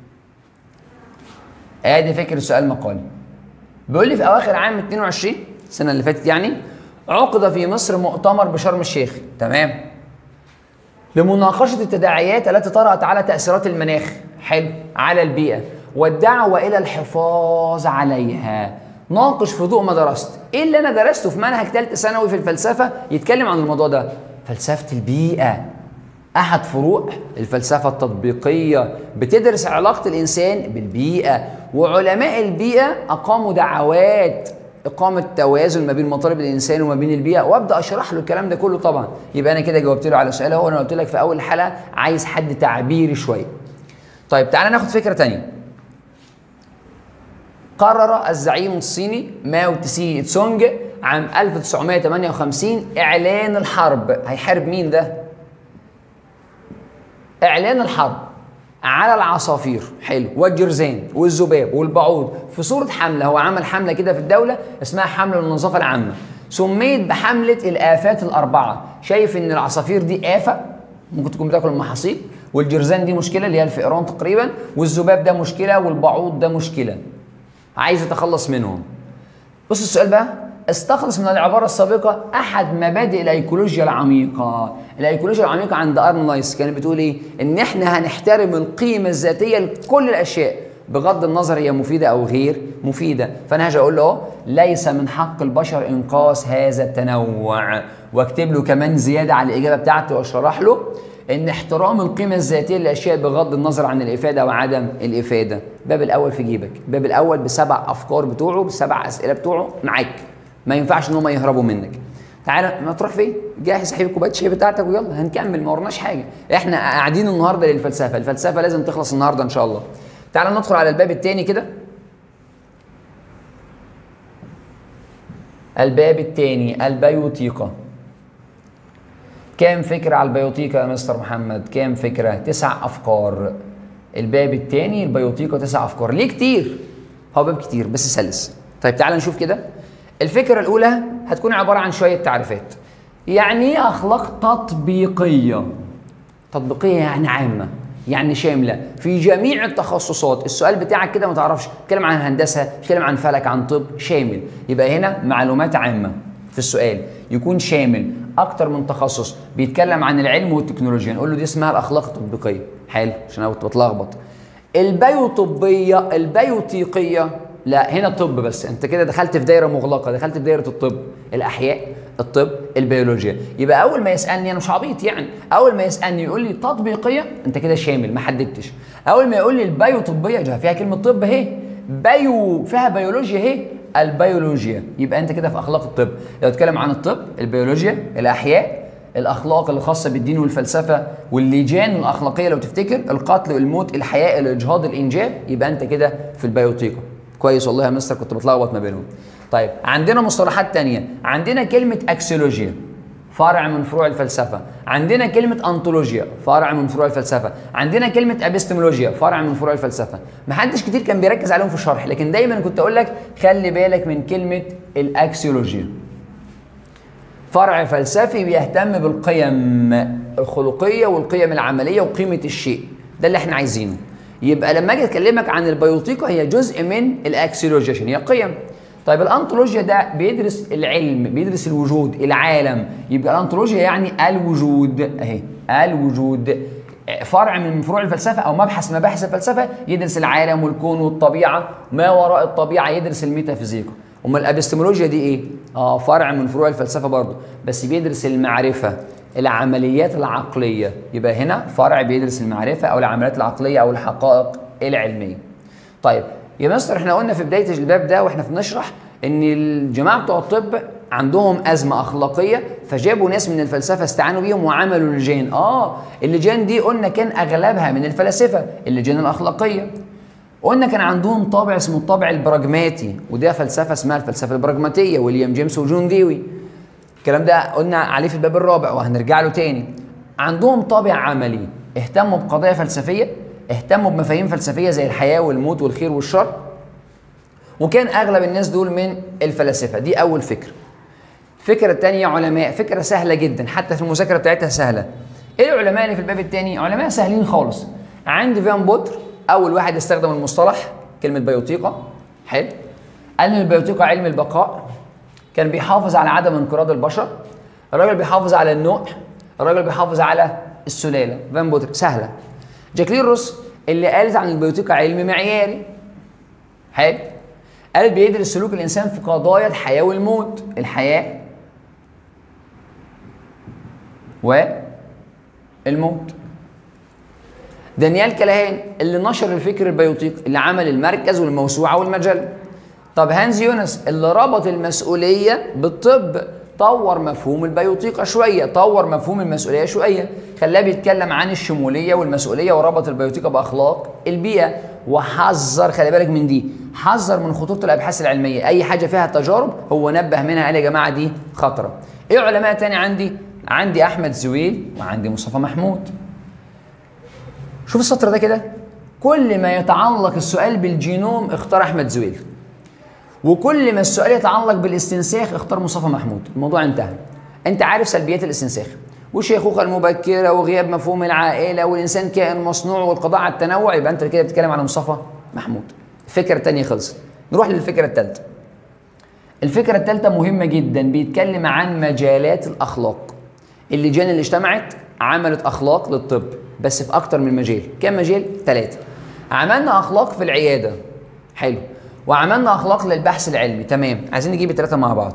ادي فكر السؤال مقالي بيقول لي في اواخر عام 22 السنه اللي فاتت يعني عقد في مصر مؤتمر بشرم الشيخ تمام لمناقشة التداعيات التي طرأت على تأثيرات المناخ حلو على البيئة والدعوة إلى الحفاظ عليها ناقش في ضوء ما درست ايه اللي انا درسته في منهج ثالثه ثانوي في الفلسفه يتكلم عن الموضوع ده فلسفه البيئه احد فروع الفلسفه التطبيقيه بتدرس علاقه الانسان بالبيئه وعلماء البيئه اقاموا دعوات اقامه توازن ما بين مطالب الانسان وما بين البيئه وابدا اشرح له الكلام ده كله طبعا يبقى انا كده جاوبت له على سؤال هو انا قلت لك في اول الحلقه عايز حد تعبيري شويه طيب تعالى ناخد فكره تانية قرر الزعيم الصيني ماو تسي تسونج عام 1958 اعلان الحرب هيحارب مين ده اعلان الحرب على العصافير حلو والجرذان والذباب والبعوض في صوره حمله هو عمل حمله كده في الدوله اسمها حمله النظافه العامه سميت بحمله الافات الاربعه شايف ان العصافير دي افه ممكن تكون بتاكل المحاصيل والجرذان دي مشكله اللي هي الفئران تقريبا والذباب ده مشكله والبعوض ده مشكله عايز يتخلص منهم بص السؤال بقى استخلص من العبارة السابقة أحد مبادئ الأيكولوجيا العميقة الأيكولوجيا العميقة عند أرن لايس كانت بتقول إيه؟ إن إحنا هنحترم القيمة الذاتية لكل الأشياء بغض النظر هي مفيدة أو غير مفيدة فأنا هاجي أقول له أهو ليس من حق البشر إنقاص هذا التنوع واكتب له كمان زيادة على الإجابة بتاعته وأشرح له ان احترام القيمه الذاتيه للاشياء بغض النظر عن الافاده وعدم الافاده الباب الاول في جيبك الباب الاول بسبع افكار بتوعه بسبع اسئله بتوعه معاك ما ينفعش ان هم يهربوا منك تعالى ما تروح فين جهز حبيب كوبايه الشاي بتاعتك ويلا هنكمل ما ورناش حاجه احنا قاعدين النهارده للفلسفه الفلسفه لازم تخلص النهارده ان شاء الله تعالى ندخل على الباب الثاني كده الباب الثاني البيوتيقه كام فكرة على البيوتيكا يا مستر محمد؟ كام فكرة؟ تسع أفكار. الباب الثاني البيوتيكا تسع أفكار، ليه كتير؟ هو باب كتير بس سلس. طيب تعالى نشوف كده. الفكرة الأولى هتكون عبارة عن شوية تعريفات. يعني إيه أخلاق تطبيقية؟ تطبيقية يعني عامة. يعني شامله في جميع التخصصات السؤال بتاعك كده ما تعرفش تتكلم عن هندسه تتكلم عن فلك عن طب شامل يبقى هنا معلومات عامه في السؤال يكون شامل اكتر من تخصص بيتكلم عن العلم والتكنولوجيا نقول له دي اسمها الاخلاق التطبيقيه حلو عشان انا كنت بتلخبط البيوطبيه البيوتيقيه لا هنا طب بس انت كده دخلت في دايره مغلقه دخلت في دايره الطب الاحياء الطب البيولوجيا يبقى اول ما يسالني انا مش عبيط يعني اول ما يسالني يقول لي تطبيقيه انت كده شامل ما حددتش اول ما يقول لي البيوطبيه جا فيها كلمه طب اهي بيو فيها بيولوجيا اهي البيولوجيا يبقى انت كده في اخلاق الطب لو اتكلم عن الطب البيولوجيا الاحياء الاخلاق اللي خاصه بالدين والفلسفه واللجان الاخلاقيه لو تفتكر القتل الموت الحياء الاجهاض الانجاب يبقى انت كده في البيوتيقه كويس والله يا مستر كنت بتلخبط ما بينهم طيب عندنا مصطلحات تانية عندنا كلمة أكسيولوجيا فرع من فروع الفلسفة عندنا كلمة أنطولوجيا فرع من فروع الفلسفة عندنا كلمة أبستمولوجيا فرع من فروع الفلسفة محدش كتير كان بيركز عليهم في الشرح لكن دايما كنت أقول لك خلي بالك من كلمة الأكسيولوجيا فرع فلسفي بيهتم بالقيم الخلقية والقيم العملية وقيمة الشيء ده اللي احنا عايزينه يبقى لما اجي اكلمك عن البيوتيقة هي جزء من الاكسيولوجيا عشان هي قيم طيب الانطولوجيا ده بيدرس العلم بيدرس الوجود العالم يبقى الانطولوجيا يعني الوجود اهي الوجود فرع من فروع الفلسفه او مبحث من مباحث الفلسفه يدرس العالم والكون والطبيعه ما وراء الطبيعه يدرس الميتافيزيقا امال الابستمولوجيا دي ايه اه فرع من فروع الفلسفه برضه بس بيدرس المعرفه العمليات العقليه يبقى هنا فرع بيدرس المعرفه او العمليات العقليه او الحقائق العلميه طيب يا مستر احنا قلنا في بدايه الباب ده واحنا بنشرح ان الجماعه بتوع الطب عندهم ازمه اخلاقيه فجابوا ناس من الفلسفه استعانوا بيهم وعملوا لجان اه اللجان دي قلنا كان اغلبها من الفلاسفه اللجان الاخلاقيه قلنا كان عندهم طابع اسمه الطابع البراجماتي وده فلسفه اسمها الفلسفه البراجماتيه ويليام جيمس وجون ديوي الكلام ده قلنا عليه في الباب الرابع وهنرجع له تاني عندهم طابع عملي اهتموا بقضايا فلسفيه اهتموا بمفاهيم فلسفيه زي الحياه والموت والخير والشر وكان اغلب الناس دول من الفلاسفه دي اول فكره الفكره الثانيه علماء فكره سهله جدا حتى في المذاكره بتاعتها سهله ايه العلماء اللي في الباب الثاني علماء سهلين خالص عندي فان بوتر اول واحد استخدم المصطلح كلمه بيوتيقه حلو قال ان البيوتيقه علم البقاء كان بيحافظ على عدم انقراض البشر الراجل بيحافظ على النوع الراجل بيحافظ على السلاله فان بوتر سهله جاكلين روس اللي قالت عن البيوتيقه علم معياري حلو قالت بيدرس سلوك الانسان في قضايا الحياه والموت الحياه والموت دانيال كلاهان اللي نشر الفكر البيوتيقي اللي عمل المركز والموسوعه والمجله طب هانز يونس اللي ربط المسؤوليه بالطب طور مفهوم البيوتيقه شويه طور مفهوم المسؤوليه شويه خلاه بيتكلم عن الشموليه والمسؤوليه وربط البيوتيقه باخلاق البيئه وحذر خلي بالك من دي حذر من خطوره الابحاث العلميه اي حاجه فيها تجارب هو نبه منها قال يا جماعه دي خطره ايه علماء تاني عندي عندي احمد زويل وعندي مصطفى محمود شوف السطر ده كده كل ما يتعلق السؤال بالجينوم اختار احمد زويل وكل ما السؤال يتعلق بالاستنساخ اختار مصطفى محمود الموضوع انتهى انت عارف سلبيات الاستنساخ والشيخوخه المبكره وغياب مفهوم العائله والانسان كائن مصنوع والقضاء على التنوع يبقى انت كده بتتكلم على مصطفى محمود الفكره الثانيه خلصت نروح للفكره الثالثه الفكره الثالثه مهمه جدا بيتكلم عن مجالات الاخلاق اللجان اللي اجتمعت عملت اخلاق للطب بس في اكتر من مجال كم مجال ثلاثه عملنا اخلاق في العياده حلو وعملنا اخلاق للبحث العلمي تمام عايزين نجيب الثلاثه مع بعض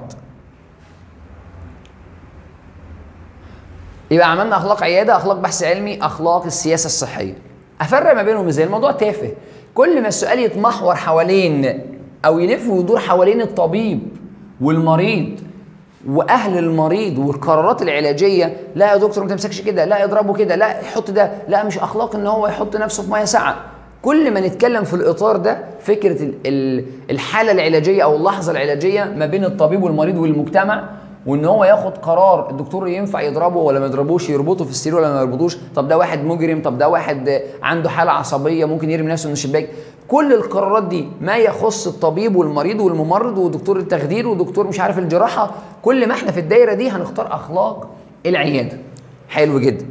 يبقى عملنا اخلاق عياده اخلاق بحث علمي اخلاق السياسه الصحيه افرق ما بينهم ازاي الموضوع تافه كل ما السؤال يتمحور حوالين او يلف ويدور حوالين الطبيب والمريض واهل المريض والقرارات العلاجيه لا يا دكتور ما تمسكش كده لا اضربه كده لا يحط ده لا مش اخلاق ان هو يحط نفسه في ميه ساقعه كل ما نتكلم في الاطار ده فكره الحاله العلاجيه او اللحظه العلاجيه ما بين الطبيب والمريض والمجتمع وان هو ياخد قرار الدكتور ينفع يضربه ولا ما يضربوش يربطه في السرير ولا ما يربطوش طب ده واحد مجرم طب ده واحد عنده حاله عصبيه ممكن يرمي نفسه من الشباك كل القرارات دي ما يخص الطبيب والمريض والممرض ودكتور التخدير ودكتور مش عارف الجراحه كل ما احنا في الدايره دي هنختار اخلاق العياده حلو جدا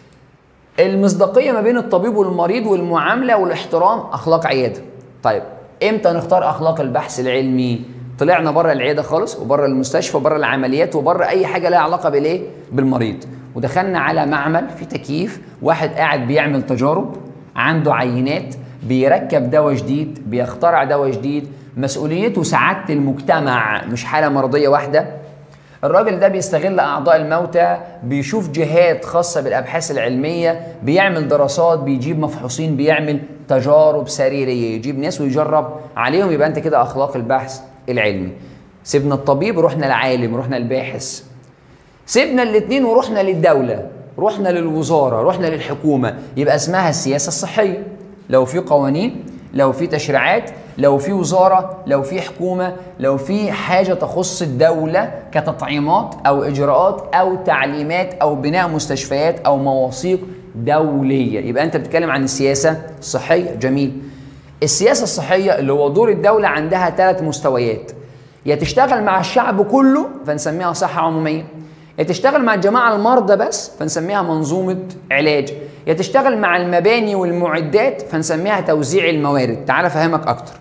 المصداقيه ما بين الطبيب والمريض والمعامله والاحترام اخلاق عياده طيب امتى نختار اخلاق البحث العلمي طلعنا بره العياده خالص وبره المستشفى وبره العمليات وبره اي حاجه لها علاقه بالايه بالمريض ودخلنا على معمل في تكييف واحد قاعد بيعمل تجارب عنده عينات بيركب دواء جديد بيخترع دواء جديد مسؤوليته سعاده المجتمع مش حاله مرضيه واحده الراجل ده بيستغل اعضاء الموتى بيشوف جهات خاصه بالابحاث العلميه بيعمل دراسات بيجيب مفحوصين بيعمل تجارب سريريه يجيب ناس ويجرب عليهم يبقى انت كده اخلاق البحث العلمي سيبنا الطبيب ورحنا العالم ورحنا الباحث سيبنا الاثنين ورحنا للدوله رحنا للوزاره رحنا للحكومه يبقى اسمها السياسه الصحيه لو في قوانين لو في تشريعات لو في وزاره لو في حكومه لو في حاجه تخص الدوله كتطعيمات او اجراءات او تعليمات او بناء مستشفيات او مواثيق دوليه يبقى انت بتتكلم عن السياسه الصحيه جميل السياسه الصحيه اللي هو دور الدوله عندها ثلاث مستويات يا تشتغل مع الشعب كله فنسميها صحه عموميه يا تشتغل مع الجماعه المرضى بس فنسميها منظومه علاج يا تشتغل مع المباني والمعدات فنسميها توزيع الموارد تعال افهمك اكتر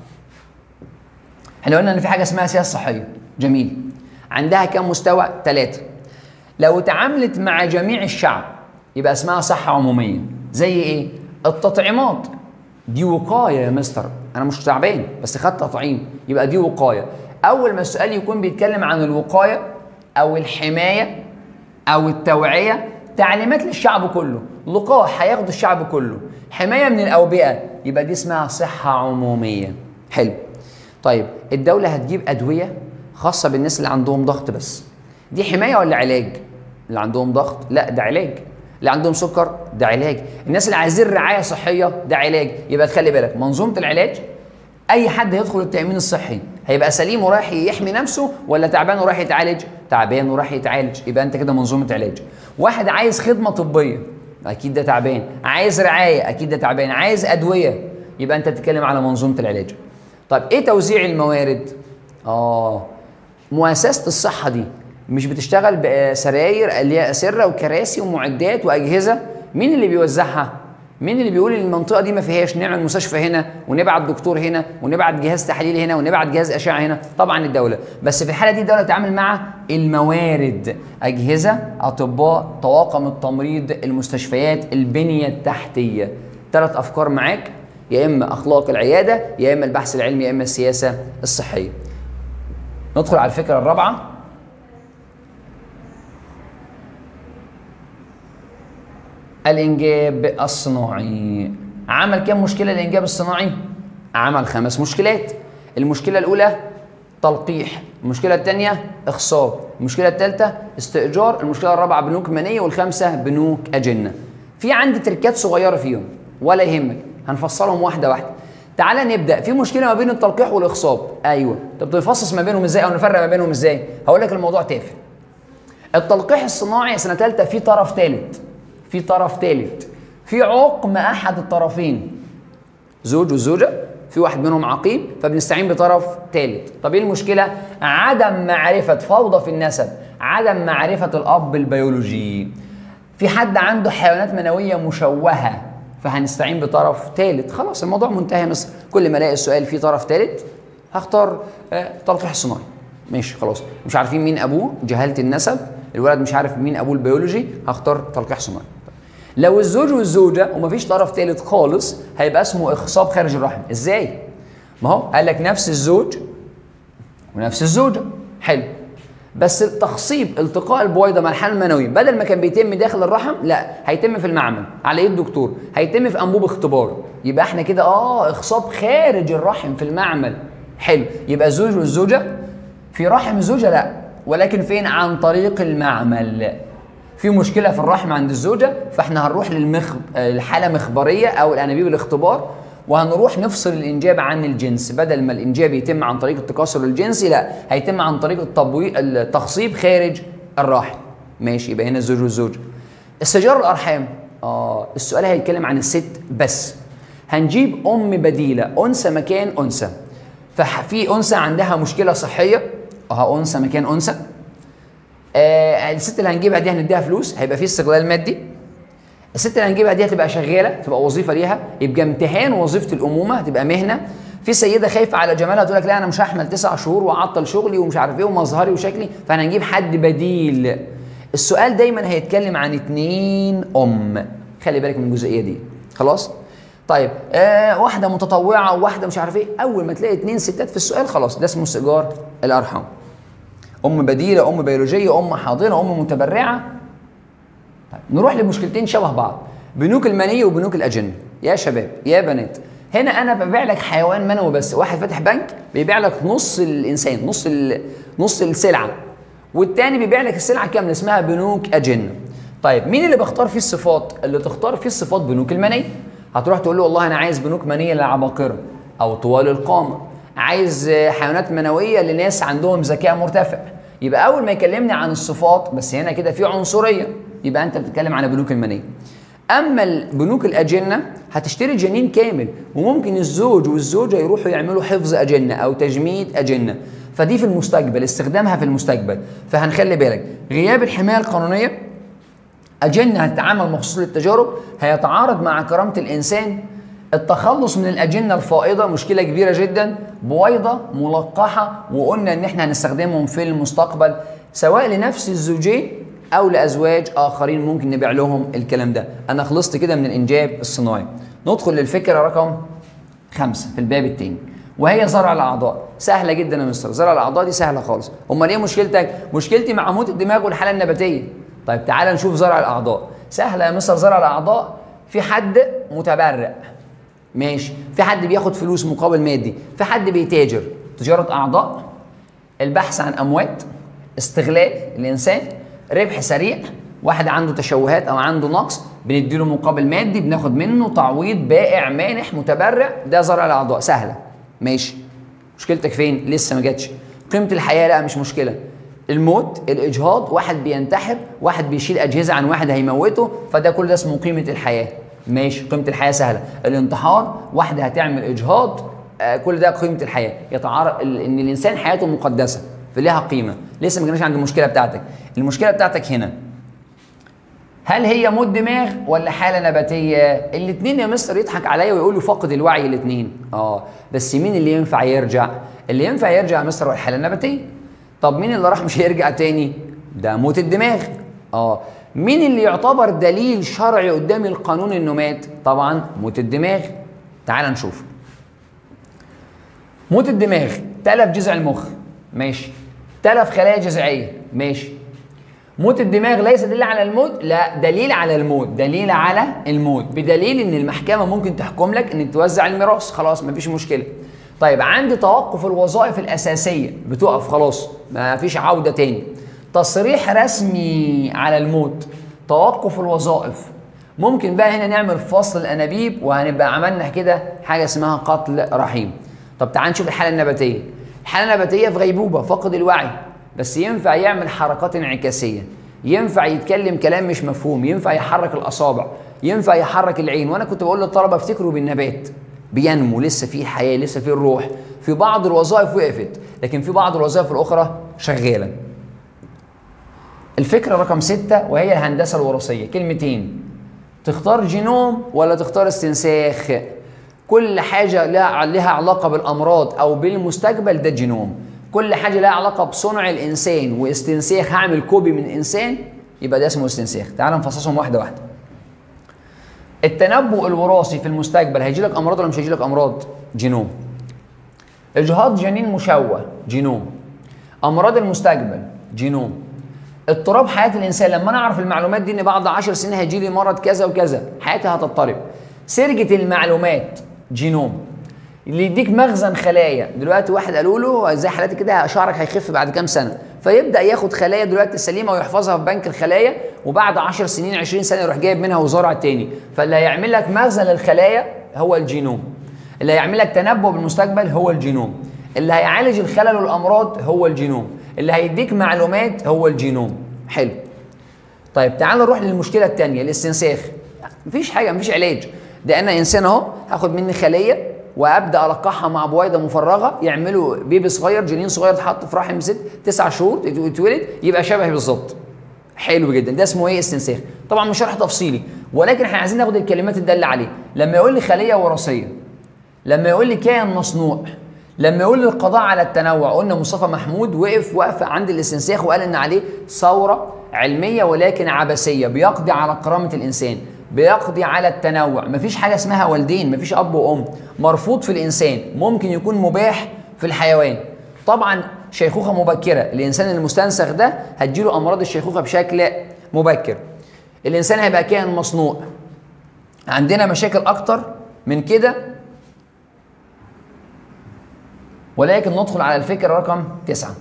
احنا قلنا ان في حاجه اسمها سياسه صحيه جميل عندها كم مستوى ثلاثه لو تعاملت مع جميع الشعب يبقى اسمها صحه عموميه زي ايه التطعيمات دي وقايه يا مستر انا مش تعبان بس خدت تطعيم يبقى دي وقايه اول ما السؤال يكون بيتكلم عن الوقايه او الحمايه او التوعيه تعليمات للشعب كله لقاح هياخدوا الشعب كله حمايه من الاوبئه يبقى دي اسمها صحه عموميه حلو طيب الدوله هتجيب ادويه خاصه بالناس اللي عندهم ضغط بس دي حمايه ولا علاج اللي عندهم ضغط لا ده علاج اللي عندهم سكر ده علاج الناس اللي عايزين رعايه صحيه ده علاج يبقى تخلي بالك منظومه العلاج اي حد هيدخل التامين الصحي هيبقى سليم ورايح يحمي نفسه ولا تعبان ورايح يتعالج تعبان ورايح يتعالج يبقى انت كده منظومه علاج واحد عايز خدمه طبيه اكيد ده تعبان عايز رعايه اكيد ده تعبان عايز ادويه يبقى انت بتتكلم على منظومه العلاج طيب ايه توزيع الموارد اه مؤسسه الصحه دي مش بتشتغل بسراير اللي هي اسره وكراسي ومعدات واجهزه مين اللي بيوزعها مين اللي بيقول ان المنطقه دي ما فيهاش نعمل مستشفى هنا ونبعت دكتور هنا ونبعت جهاز تحليل هنا ونبعت جهاز اشعه هنا طبعا الدوله بس في الحاله دي الدوله تتعامل مع الموارد اجهزه اطباء طواقم التمريض المستشفيات البنيه التحتيه ثلاث افكار معاك يا اما اخلاق العياده يا اما البحث العلمي يا اما السياسه الصحيه ندخل على الفكره الرابعه الانجاب الصناعي عمل كم مشكله الانجاب الصناعي عمل خمس مشكلات المشكله الاولى تلقيح المشكله الثانيه اخصاب المشكله الثالثه استئجار المشكله الرابعه بنوك منيه والخامسه بنوك اجنه في عندي تركات صغيره فيهم ولا يهمك هنفصلهم واحده واحده تعالى نبدا في مشكله ما بين التلقيح والاخصاب ايوه طب تفصص ما بينهم ازاي او نفرق ما بينهم ازاي هقول لك الموضوع تافه التلقيح الصناعي سنه ثالثه في طرف ثالث في طرف ثالث في عقم احد الطرفين زوج وزوجه في واحد منهم عقيم فبنستعين بطرف ثالث طب ايه المشكله عدم معرفه فوضى في النسب عدم معرفه الاب البيولوجي في حد عنده حيوانات منويه مشوهه فهنستعين بطرف ثالث خلاص الموضوع منتهي مصر كل ما الاقي السؤال فيه طرف ثالث هختار آه، تلقيح صناعي ماشي خلاص مش عارفين مين ابوه جهاله النسب الولد مش عارف مين ابوه البيولوجي هختار تلقيح صناعي لو الزوج والزوجه ومفيش طرف ثالث خالص هيبقى اسمه اخصاب خارج الرحم ازاي ما هو قال لك نفس الزوج ونفس الزوجه حلو بس التخصيب التقاء البويضه مع الحمل المنوي بدل ما كان بيتم داخل الرحم لا هيتم في المعمل على ايد دكتور هيتم في انبوب اختبار يبقى احنا كده اه اخصاب خارج الرحم في المعمل حلو يبقى الزوج والزوجه في رحم الزوجه لا ولكن فين عن طريق المعمل في مشكله في الرحم عند الزوجه فاحنا هنروح للمخ الحاله مخبريه او الانابيب الاختبار وهنروح نفصل الانجاب عن الجنس بدل ما الانجاب يتم عن طريق التكاثر الجنسي لا هيتم عن طريق التبويض التخصيب خارج الرحم ماشي يبقى هنا الزوج والزوجه استئجار الارحام اه السؤال هيتكلم عن الست بس هنجيب ام بديله انثى مكان انثى ففي انثى عندها مشكله صحيه اه انثى مكان انثى آه الست اللي هنجيبها دي هنديها فلوس هيبقى في استغلال مادي الست اللي هنجيبها دي هتبقى شغاله تبقى وظيفه ليها يبقى امتهان وظيفه الامومه هتبقى مهنه في سيده خايفه على جمالها تقول لك لا انا مش هحمل تسع شهور واعطل شغلي ومش عارف ايه ومظهري وشكلي فانا هنجيب حد بديل السؤال دايما هيتكلم عن اتنين ام خلي بالك من الجزئيه دي خلاص طيب آه واحده متطوعه وواحده مش عارف ايه اول ما تلاقي اتنين ستات في السؤال خلاص ده اسمه استئجار الارحام ام بديله ام بيولوجيه ام حاضنه ام متبرعه طيب نروح لمشكلتين شبه بعض بنوك المني وبنوك الاجنه يا شباب يا بنات هنا انا ببيع لك حيوان منوي بس واحد فاتح بنك بيبيع لك نص الانسان نص ال... نص السلعه والتاني بيبيع لك السلعه كامله اسمها بنوك اجنه طيب مين اللي بختار فيه الصفات اللي تختار فيه الصفات بنوك المني هتروح تقول له والله انا عايز بنوك منيه للعباقره او طوال القامه عايز حيوانات منويه لناس عندهم ذكاء مرتفع يبقى اول ما يكلمني عن الصفات بس هنا كده في عنصريه يبقى انت بتتكلم عن بنوك المنيه اما بنوك الاجنه هتشتري جنين كامل وممكن الزوج والزوجه يروحوا يعملوا حفظ اجنه او تجميد اجنه فدي في المستقبل استخدامها في المستقبل فهنخلي بالك غياب الحمايه القانونيه اجنه هتتعامل مخصوص للتجارب هيتعارض مع كرامه الانسان التخلص من الاجنه الفائضه مشكله كبيره جدا بويضه ملقحه وقلنا ان احنا هنستخدمهم في المستقبل سواء لنفس الزوجين او لازواج اخرين ممكن نبيع لهم الكلام ده انا خلصت كده من الانجاب الصناعي ندخل للفكره رقم خمسة في الباب التاني وهي زرع الاعضاء سهله جدا يا مستر زرع الاعضاء دي سهله خالص امال ايه مشكلتك مشكلتي مع موت الدماغ والحاله النباتيه طيب تعالى نشوف زرع الاعضاء سهله يا مستر زرع الاعضاء في حد متبرع ماشي في حد بياخد فلوس مقابل مادي في حد بيتاجر تجاره اعضاء البحث عن اموات استغلال الانسان ربح سريع واحد عنده تشوهات او عنده نقص بنديله مقابل مادي بناخد منه تعويض بائع مانح متبرع ده زرع الاعضاء سهله ماشي مشكلتك فين لسه ما جاتش قيمه الحياه لا مش مشكله الموت الاجهاض واحد بينتحر واحد بيشيل اجهزه عن واحد هيموته فده كل ده اسمه قيمه الحياه ماشي قيمه الحياه سهله الانتحار واحده هتعمل اجهاض آه كل ده قيمه الحياه يتعارض ان الانسان حياته مقدسه فليها قيمه لسه ما جيناش عند المشكله بتاعتك المشكله بتاعتك هنا هل هي موت دماغ ولا حاله نباتيه الاثنين يا مستر يضحك عليا ويقول له فاقد الوعي الاثنين اه بس مين اللي ينفع يرجع اللي ينفع يرجع يا مستر هو الحاله النباتيه طب مين اللي راح مش هيرجع تاني ده موت الدماغ اه مين اللي يعتبر دليل شرعي قدام القانون انه مات طبعا موت الدماغ تعال نشوف موت الدماغ تلف جذع المخ ماشي تلف خلايا جذعيه ماشي موت الدماغ ليس دليل على الموت لا دليل على الموت دليل على الموت بدليل ان المحكمه ممكن تحكم لك انك توزع الميراث خلاص مفيش مشكله طيب عندي توقف الوظائف الاساسيه بتقف خلاص ما فيش عوده تاني تصريح رسمي على الموت توقف الوظائف ممكن بقى هنا نعمل فصل الانابيب وهنبقى عملنا كده حاجه اسمها قتل رحيم طب تعال نشوف الحاله النباتيه الحاله النباتيه في غيبوبه فقد الوعي بس ينفع يعمل حركات انعكاسيه ينفع يتكلم كلام مش مفهوم ينفع يحرك الاصابع ينفع يحرك العين وانا كنت بقول للطلبه افتكروا بالنبات بينمو لسه فيه حياه لسه فيه الروح في بعض الوظائف وقفت لكن في بعض الوظائف الاخرى شغاله الفكره رقم ستة وهي الهندسه الوراثيه كلمتين تختار جينوم ولا تختار استنساخ كل حاجه لها لها علاقه بالامراض او بالمستقبل ده جينوم كل حاجه لها علاقه بصنع الانسان واستنساخ هعمل كوبي من انسان يبقى ده اسمه استنساخ تعال نفصصهم واحده واحده التنبؤ الوراثي في المستقبل هيجي لك امراض ولا مش هيجي لك امراض جينوم اجهاض جنين مشوه جينوم امراض المستقبل جينوم اضطراب حياه الانسان لما انا اعرف المعلومات دي ان بعد 10 سنين هيجي لي مرض كذا وكذا حياتي هتضطرب سرقه المعلومات جينوم اللي يديك مخزن خلايا دلوقتي واحد قالوا له زي حالاتي كده شعرك هيخف بعد كام سنه فيبدا ياخد خلايا دلوقتي سليمه ويحفظها في بنك الخلايا وبعد 10 سنين 20 سنه يروح جايب منها وزارع تاني فاللي هيعمل لك مخزن للخلايا هو الجينوم اللي هيعمل لك تنبؤ بالمستقبل هو الجينوم اللي هيعالج الخلل والامراض هو الجينوم اللي هيديك معلومات هو الجينوم حلو طيب تعال نروح للمشكله الثانيه الاستنساخ مفيش حاجه مفيش علاج ده انا انسان اهو هاخد مني خليه وابدا القحها مع بويضه مفرغه يعملوا بيبي صغير جنين صغير اتحط في رحم ست تسع شهور يتولد يبقى شبهي بالظبط حلو جدا ده اسمه ايه استنساخ طبعا مش شرح تفصيلي ولكن احنا عايزين ناخد الكلمات الداله عليه لما يقول لي خليه وراثيه لما يقول لي كائن مصنوع لما يقول لي القضاء على التنوع قلنا مصطفى محمود وقف وقفه عند الاستنساخ وقال ان عليه ثوره علميه ولكن عبثيه بيقضي على كرامه الانسان بيقضي على التنوع مفيش حاجه اسمها والدين مفيش اب وام مرفوض في الانسان ممكن يكون مباح في الحيوان طبعا شيخوخه مبكره الانسان المستنسخ ده هتجيله امراض الشيخوخه بشكل مبكر الانسان هيبقى كائن مصنوع عندنا مشاكل اكتر من كده ولكن ندخل على الفكره رقم تسعه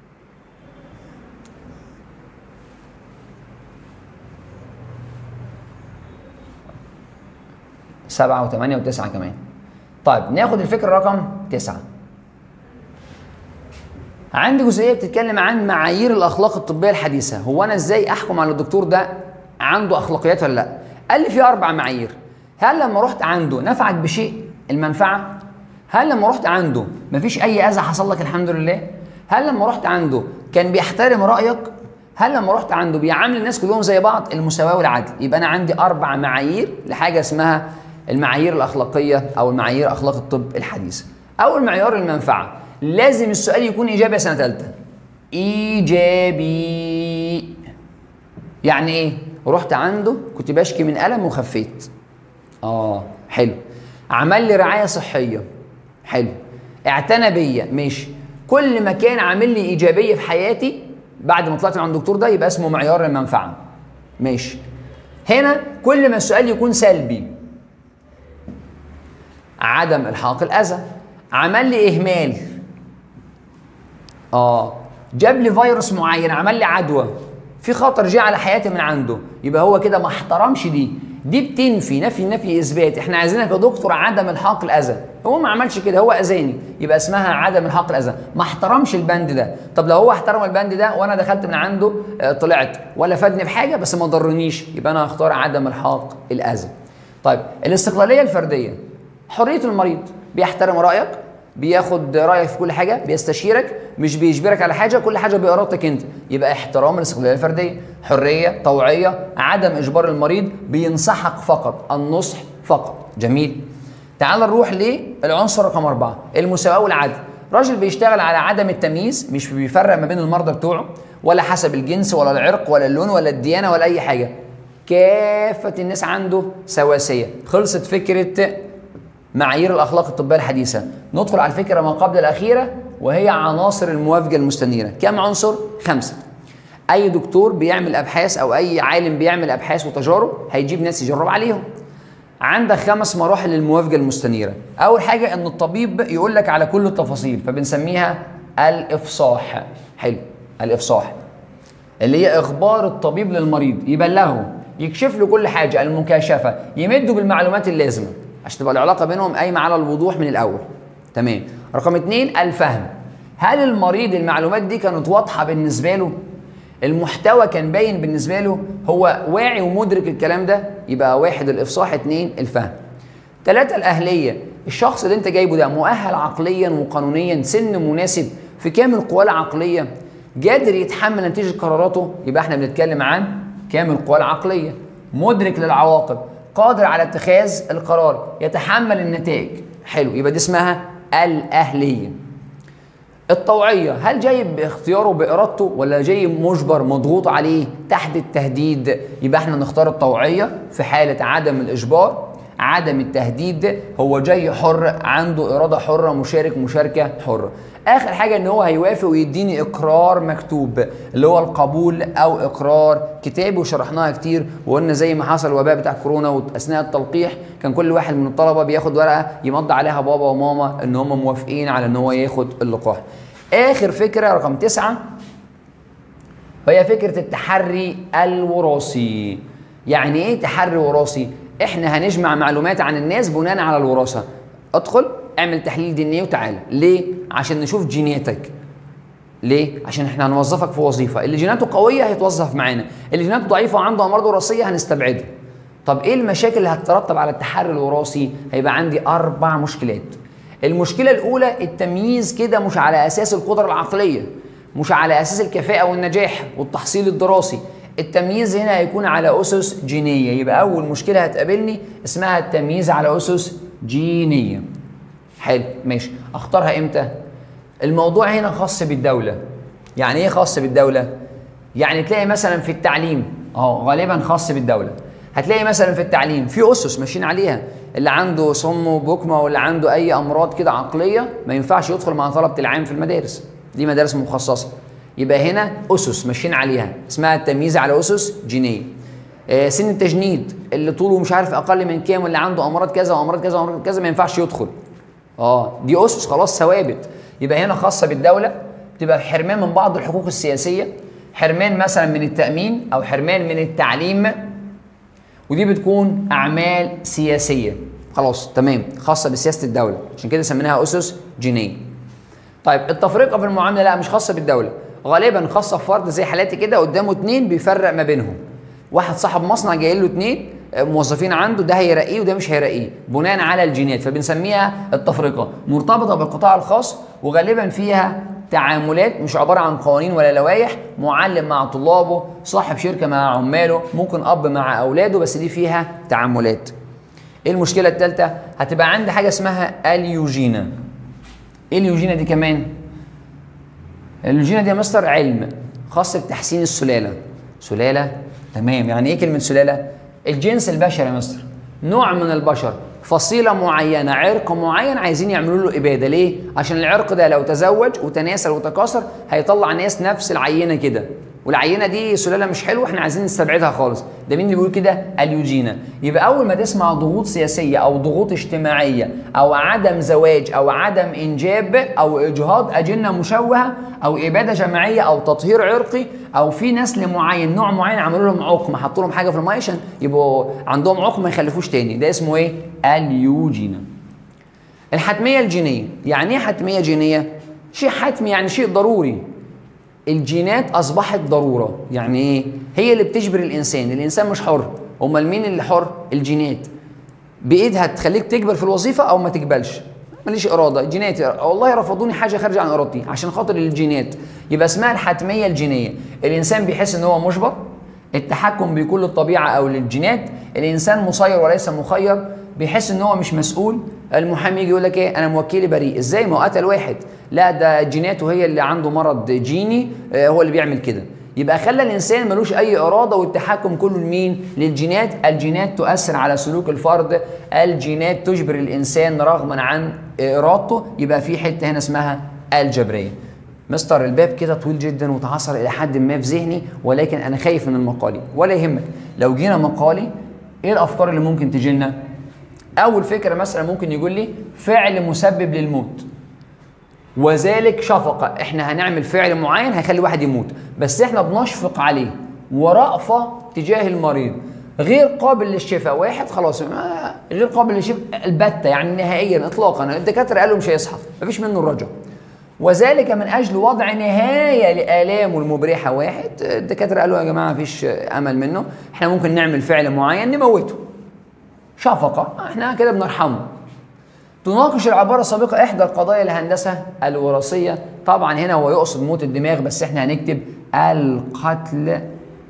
سبعة وثمانية وتسعة كمان طيب ناخد الفكرة رقم تسعة عندي جزئية بتتكلم عن معايير الأخلاق الطبية الحديثة هو أنا إزاي أحكم على الدكتور ده عنده أخلاقيات ولا لأ قال لي في أربع معايير هل لما رحت عنده نفعك بشيء المنفعة هل لما رحت عنده مفيش أي أذى حصل لك الحمد لله هل لما رحت عنده كان بيحترم رأيك هل لما رحت عنده بيعامل الناس كلهم زي بعض المساواة والعدل يبقى أنا عندي أربع معايير لحاجة اسمها المعايير الاخلاقيه او المعايير اخلاق الطب الحديثه اول معيار المنفعه لازم السؤال يكون ايجابي سنه ثالثه ايجابي يعني ايه رحت عنده كنت بشكي من الم وخفيت اه حلو عمل لي رعايه صحيه حلو اعتنى بيا ماشي كل ما كان عامل لي ايجابيه في حياتي بعد ما طلعت من عند الدكتور ده يبقى اسمه معيار المنفعه ماشي هنا كل ما السؤال يكون سلبي عدم الحاق الاذى عمل لي اهمال اه جاب لي فيروس معين عمل لي عدوى في خطر جه على حياتي من عنده يبقى هو كده ما احترمش دي دي بتنفي نفي نفي اثبات احنا عايزينك يا دكتور عدم الحاق الاذى هو ما عملش كده هو اذاني يبقى اسمها عدم الحاق الاذى ما احترمش البند ده طب لو هو احترم البند ده وانا دخلت من عنده آه، طلعت ولا فادني بحاجه بس ما ضرنيش يبقى انا هختار عدم الحاق الاذى طيب الاستقلاليه الفرديه حريه المريض بيحترم رايك بياخد رايك في كل حاجه بيستشيرك مش بيجبرك على حاجه كل حاجه بارادتك انت يبقى احترام الاستقلاليه الفرديه حريه طوعيه عدم اجبار المريض بينصحك فقط النصح فقط جميل تعال نروح للعنصر رقم أربعة المساواة والعدل راجل بيشتغل على عدم التمييز مش بيفرق ما بين المرضى بتوعه ولا حسب الجنس ولا العرق ولا اللون ولا الديانة ولا أي حاجة كافة الناس عنده سواسية خلصت فكرة معايير الاخلاق الطبيه الحديثه ندخل على الفكره ما قبل الاخيره وهي عناصر الموافقه المستنيره كم عنصر خمسه اي دكتور بيعمل ابحاث او اي عالم بيعمل ابحاث وتجارب هيجيب ناس يجرب عليهم عندك خمس مراحل للموافقه المستنيره اول حاجه ان الطبيب يقول لك على كل التفاصيل فبنسميها الافصاح حلو الافصاح اللي هي اخبار الطبيب للمريض يبلغه يكشف له كل حاجه المكاشفه يمده بالمعلومات اللازمه عشان تبقى العلاقه بينهم قايمه على الوضوح من الاول تمام رقم اتنين الفهم هل المريض المعلومات دي كانت واضحه بالنسبه له المحتوى كان باين بالنسبه له هو واعي ومدرك الكلام ده يبقى واحد الافصاح اتنين الفهم ثلاثة الأهلية الشخص اللي أنت جايبه ده مؤهل عقليا وقانونيا سن مناسب في كامل قواه العقلية قادر يتحمل نتيجة قراراته يبقى احنا بنتكلم عن كامل قواه العقلية مدرك للعواقب قادر على اتخاذ القرار يتحمل النتائج حلو يبقى دي اسمها الأهلية الطوعية هل جاي باختياره بإرادته ولا جاي مجبر مضغوط عليه تحت التهديد يبقى احنا نختار الطوعية في حالة عدم الإجبار عدم التهديد هو جاي حر عنده إرادة حرة مشارك مشاركة حرة آخر حاجة إن هو هيوافق ويديني إقرار مكتوب اللي هو القبول أو إقرار كتابي وشرحناها كتير وقلنا زي ما حصل الوباء بتاع كورونا وأثناء التلقيح كان كل واحد من الطلبة بياخد ورقة يمضي عليها بابا وماما إن هم موافقين على إن هو ياخد اللقاح آخر فكرة رقم تسعة وهي فكرة التحري الوراثي يعني ايه تحري وراثي؟ احنا هنجمع معلومات عن الناس بناء على الوراثة ادخل اعمل تحليل دي ان ايه وتعالى ليه؟ عشان نشوف جيناتك ليه؟ عشان احنا هنوظفك في وظيفة اللي جيناته قوية هيتوظف معانا اللي جيناته ضعيفة وعنده امراض وراثية هنستبعده طب ايه المشاكل اللي هتترتب على التحري الوراثي؟ هيبقى عندي اربع مشكلات المشكلة الأولى التمييز كده مش على أساس القدرة العقلية مش على أساس الكفاءة والنجاح والتحصيل الدراسي التمييز هنا هيكون على أسس جينية يبقى أول مشكلة هتقابلني اسمها التمييز على أسس جينية حلو ماشي أختارها إمتى؟ الموضوع هنا خاص بالدولة يعني إيه خاص بالدولة؟ يعني تلاقي مثلا في التعليم أهو غالبا خاص بالدولة هتلاقي مثلا في التعليم في اسس ماشيين عليها اللي عنده صم وبكمه واللي عنده اي امراض كده عقليه ما ينفعش يدخل مع طلبه العام في المدارس دي مدارس مخصصه يبقى هنا اسس ماشيين عليها اسمها التمييز على اسس جينيه آه سن التجنيد اللي طوله مش عارف اقل من كام واللي عنده امراض كذا وامراض كذا وامراض كذا ما ينفعش يدخل اه دي اسس خلاص ثوابت يبقى هنا خاصه بالدوله تبقى حرمان من بعض الحقوق السياسيه حرمان مثلا من التامين او حرمان من التعليم ودي بتكون اعمال سياسيه خلاص تمام خاصه بسياسه الدوله عشان كده سميناها اسس جينيه طيب التفرقه في المعامله لا مش خاصه بالدوله غالبا خاصه بفرد زي حالاتي كده قدامه اتنين بيفرق ما بينهم واحد صاحب مصنع جاي له اتنين موظفين عنده ده هيرقيه وده مش هيرقيه بناء على الجينات فبنسميها التفرقه مرتبطه بالقطاع الخاص وغالبا فيها تعاملات مش عباره عن قوانين ولا لوائح معلم مع طلابه صاحب شركه مع عماله ممكن اب مع اولاده بس دي فيها تعاملات ايه المشكله الثالثه هتبقى عندي حاجه اسمها اليوجينا ايه اليوجينا دي كمان اليوجينا دي يا مستر علم خاص بتحسين السلاله سلاله تمام يعني ايه كلمه سلاله الجنس البشري يا مستر نوع من البشر فصيلة معينة عرق معين عايزين يعملوا له إبادة ليه؟ عشان العرق ده لو تزوج وتناسل وتكاثر هيطلع ناس نفس العينة كده والعينة دي سلالة مش حلوة احنا عايزين نستبعدها خالص ده مين اللي بيقول كده؟ اليوجينا يبقى أول ما تسمع ضغوط سياسية أو ضغوط اجتماعية أو عدم زواج أو عدم إنجاب أو إجهاض أجنة مشوهة أو إبادة جماعية أو تطهير عرقي أو في نسل معين نوع معين عملوا لهم عقم حطوا لهم حاجة في المية عشان يبقوا عندهم عقم ما يخلفوش تاني ده اسمه إيه؟ اليوجينا الحتمية الجينية يعني ايه حتمية جينية؟ شيء حتمي يعني شيء ضروري الجينات أصبحت ضرورة يعني ايه؟ هي اللي بتجبر الإنسان الإنسان مش حر أمال مين اللي حر؟ الجينات بإيدها تخليك تجبر في الوظيفة أو ما تقبلش ماليش إرادة جيناتي والله رفضوني حاجة خارجة عن إرادتي عشان خاطر الجينات يبقى اسمها الحتمية الجينية الإنسان بيحس إن هو مجبر التحكم بكل الطبيعة أو للجينات الإنسان مسير وليس مخير بيحس ان هو مش مسؤول المحامي يجي يقول لك ايه انا موكلي بريء ازاي ما هو قتل واحد لا ده جيناته هي اللي عنده مرض جيني آه هو اللي بيعمل كده يبقى خلى الانسان ملوش اي اراده والتحكم كله لمين للجينات الجينات تؤثر على سلوك الفرد الجينات تجبر الانسان رغما عن ارادته يبقى في حته هنا اسمها الجبريه مستر الباب كده طويل جدا وتعصر الى حد ما في ذهني ولكن انا خايف من المقالي ولا يهمك لو جينا مقالي ايه الافكار اللي ممكن تجي لنا اول فكره مثلا ممكن يقول لي فعل مسبب للموت وذلك شفقه احنا هنعمل فعل معين هيخلي واحد يموت بس احنا بنشفق عليه ورأفه تجاه المريض غير قابل للشفاء واحد خلاص ما غير قابل للشفاء البتة يعني نهائيا اطلاقا الدكاتره قالوا مش هيصحى مفيش منه الرجع وذلك من اجل وضع نهايه لالامه المبرحه واحد الدكاتره قالوا يا جماعه مفيش امل منه احنا ممكن نعمل فعل معين نموته شفقه احنا كده بنرحمه تناقش العباره السابقه احدى القضايا الهندسه الوراثيه طبعا هنا هو يقصد موت الدماغ بس احنا هنكتب القتل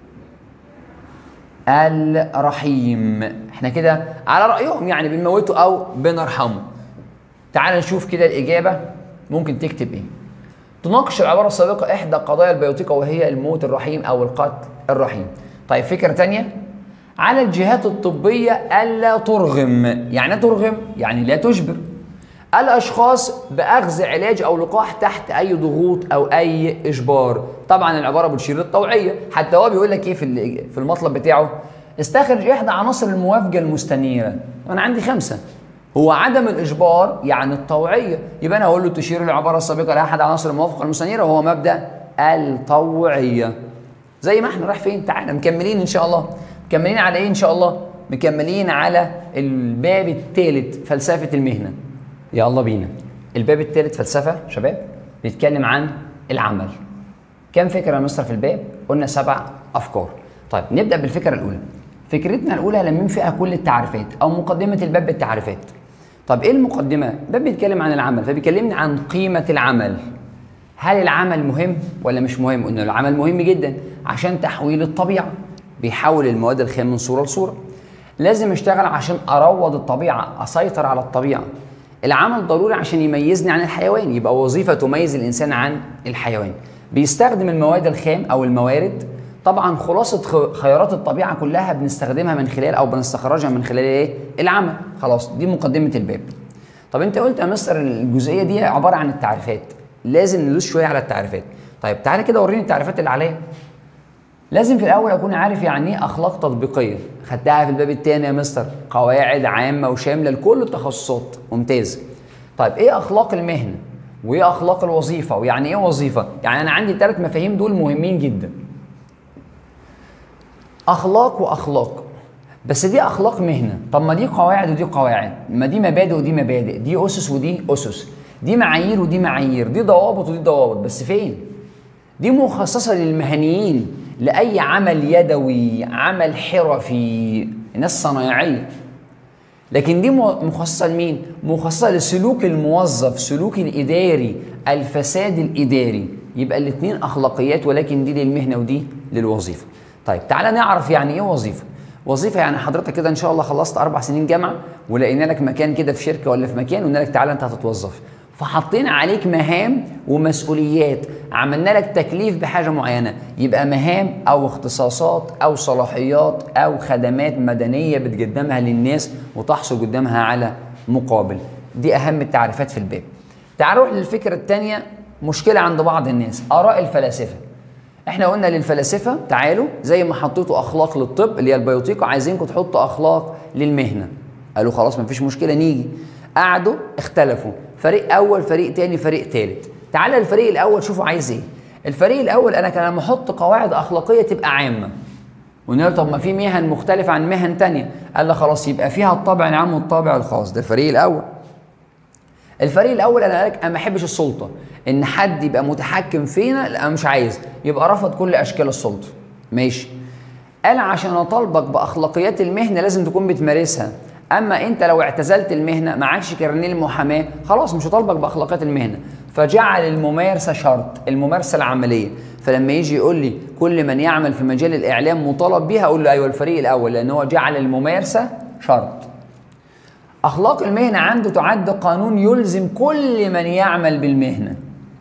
الرحيم احنا كده على رايهم يعني بنموته او بنرحمه تعال نشوف كده الاجابه ممكن تكتب ايه تناقش العباره السابقه احدى قضايا البيوتيكا وهي الموت الرحيم او القتل الرحيم طيب فكره تانية على الجهات الطبيه الا ترغم يعني إيه ترغم يعني لا تجبر الاشخاص باخذ علاج او لقاح تحت اي ضغوط او اي اجبار طبعا العباره بتشير للطوعيه حتى هو بيقول لك ايه في ال- في المطلب بتاعه استخرج احدى عناصر الموافقه المستنيره انا عندي خمسه هو عدم الاجبار يعني الطوعيه يبقى انا اقول له تشير العباره السابقه لاحد عناصر الموافقه المستنيره وهو مبدا الطوعيه زي ما احنا رايح فين تعالى مكملين ان شاء الله مكملين على ايه ان شاء الله مكملين على الباب الثالث فلسفه المهنه يلا بينا الباب الثالث فلسفه شباب بيتكلم عن العمل كم فكره يا مستر في الباب قلنا سبع افكار طيب نبدا بالفكره الاولى فكرتنا الاولى لمين فيها كل التعريفات او مقدمه الباب بالتعريفات طب ايه المقدمه الباب بيتكلم عن العمل فبيكلمني عن قيمه العمل هل العمل مهم ولا مش مهم؟ قلنا العمل مهم جدا عشان تحويل الطبيعه بيحول المواد الخام من صوره لصوره. لازم اشتغل عشان اروض الطبيعه، اسيطر على الطبيعه. العمل ضروري عشان يميزني عن الحيوان، يبقى وظيفه تميز الانسان عن الحيوان. بيستخدم المواد الخام او الموارد طبعا خلاصه خ- خيارات الطبيعه كلها بنستخدمها من خلال او بنستخرجها من خلال ايه؟ العمل. خلاص دي مقدمه الباب. طب انت قلت يا مستر الجزئيه دي عباره عن التعريفات لازم ندوس شويه على التعريفات طيب تعالى كده وريني التعريفات اللي عليا لازم في الاول اكون عارف يعني ايه اخلاق تطبيقيه خدتها في الباب الثاني يا مستر قواعد عامه وشامله لكل التخصصات ممتاز طيب ايه اخلاق المهنه وايه اخلاق الوظيفه ويعني ايه وظيفه يعني انا عندي ثلاث مفاهيم دول مهمين جدا اخلاق واخلاق بس دي اخلاق مهنه طب ما دي قواعد ودي قواعد ما دي مبادئ ودي مبادئ دي اسس ودي اسس دي معايير ودي معايير دي ضوابط ودي ضوابط بس فين دي مخصصه للمهنيين لاي عمل يدوي عمل حرفي ناس صنايعيه لكن دي م- مخصصه لمين مخصصه لسلوك الموظف سلوك الاداري الفساد الاداري يبقى الاثنين اخلاقيات ولكن دي للمهنه ودي للوظيفه طيب تعالى نعرف يعني ايه وظيفه وظيفه يعني حضرتك كده ان شاء الله خلصت اربع سنين جامعه ولقينا لك مكان كده في شركه ولا في مكان وقلنا لك تعالى انت هتتوظف فحطينا عليك مهام ومسؤوليات عملنا لك تكليف بحاجه معينه يبقى مهام او اختصاصات او صلاحيات او خدمات مدنيه بتقدمها للناس وتحصل قدامها على مقابل دي اهم التعريفات في الباب تعال نروح للفكره الثانيه مشكله عند بعض الناس اراء الفلاسفه احنا قلنا للفلاسفه تعالوا زي ما حطيتوا اخلاق للطب اللي هي البيوتيكا عايزينكم تحطوا اخلاق للمهنه قالوا خلاص مفيش مشكله نيجي قعدوا اختلفوا فريق اول فريق تاني فريق تالت تعالى الفريق الاول شوفوا عايز ايه الفريق الاول انا كان لما احط قواعد اخلاقيه تبقى عامه ونقول طب ما في مهن مختلفه عن مهن تانية قال لك خلاص يبقى فيها الطابع العام والطابع الخاص ده الفريق الاول الفريق الاول انا قالك انا ما بحبش السلطه ان حد يبقى متحكم فينا لا أنا مش عايز يبقى رفض كل اشكال السلطه ماشي قال عشان اطالبك باخلاقيات المهنه لازم تكون بتمارسها اما انت لو اعتزلت المهنه معكش كارنيه المحاماه خلاص مش هطالبك باخلاقيات المهنه فجعل الممارسه شرط الممارسه العمليه فلما يجي يقول لي كل من يعمل في مجال الاعلام مطالب بيها اقول له ايوه الفريق الاول لان هو جعل الممارسه شرط اخلاق المهنه عنده تعد قانون يلزم كل من يعمل بالمهنه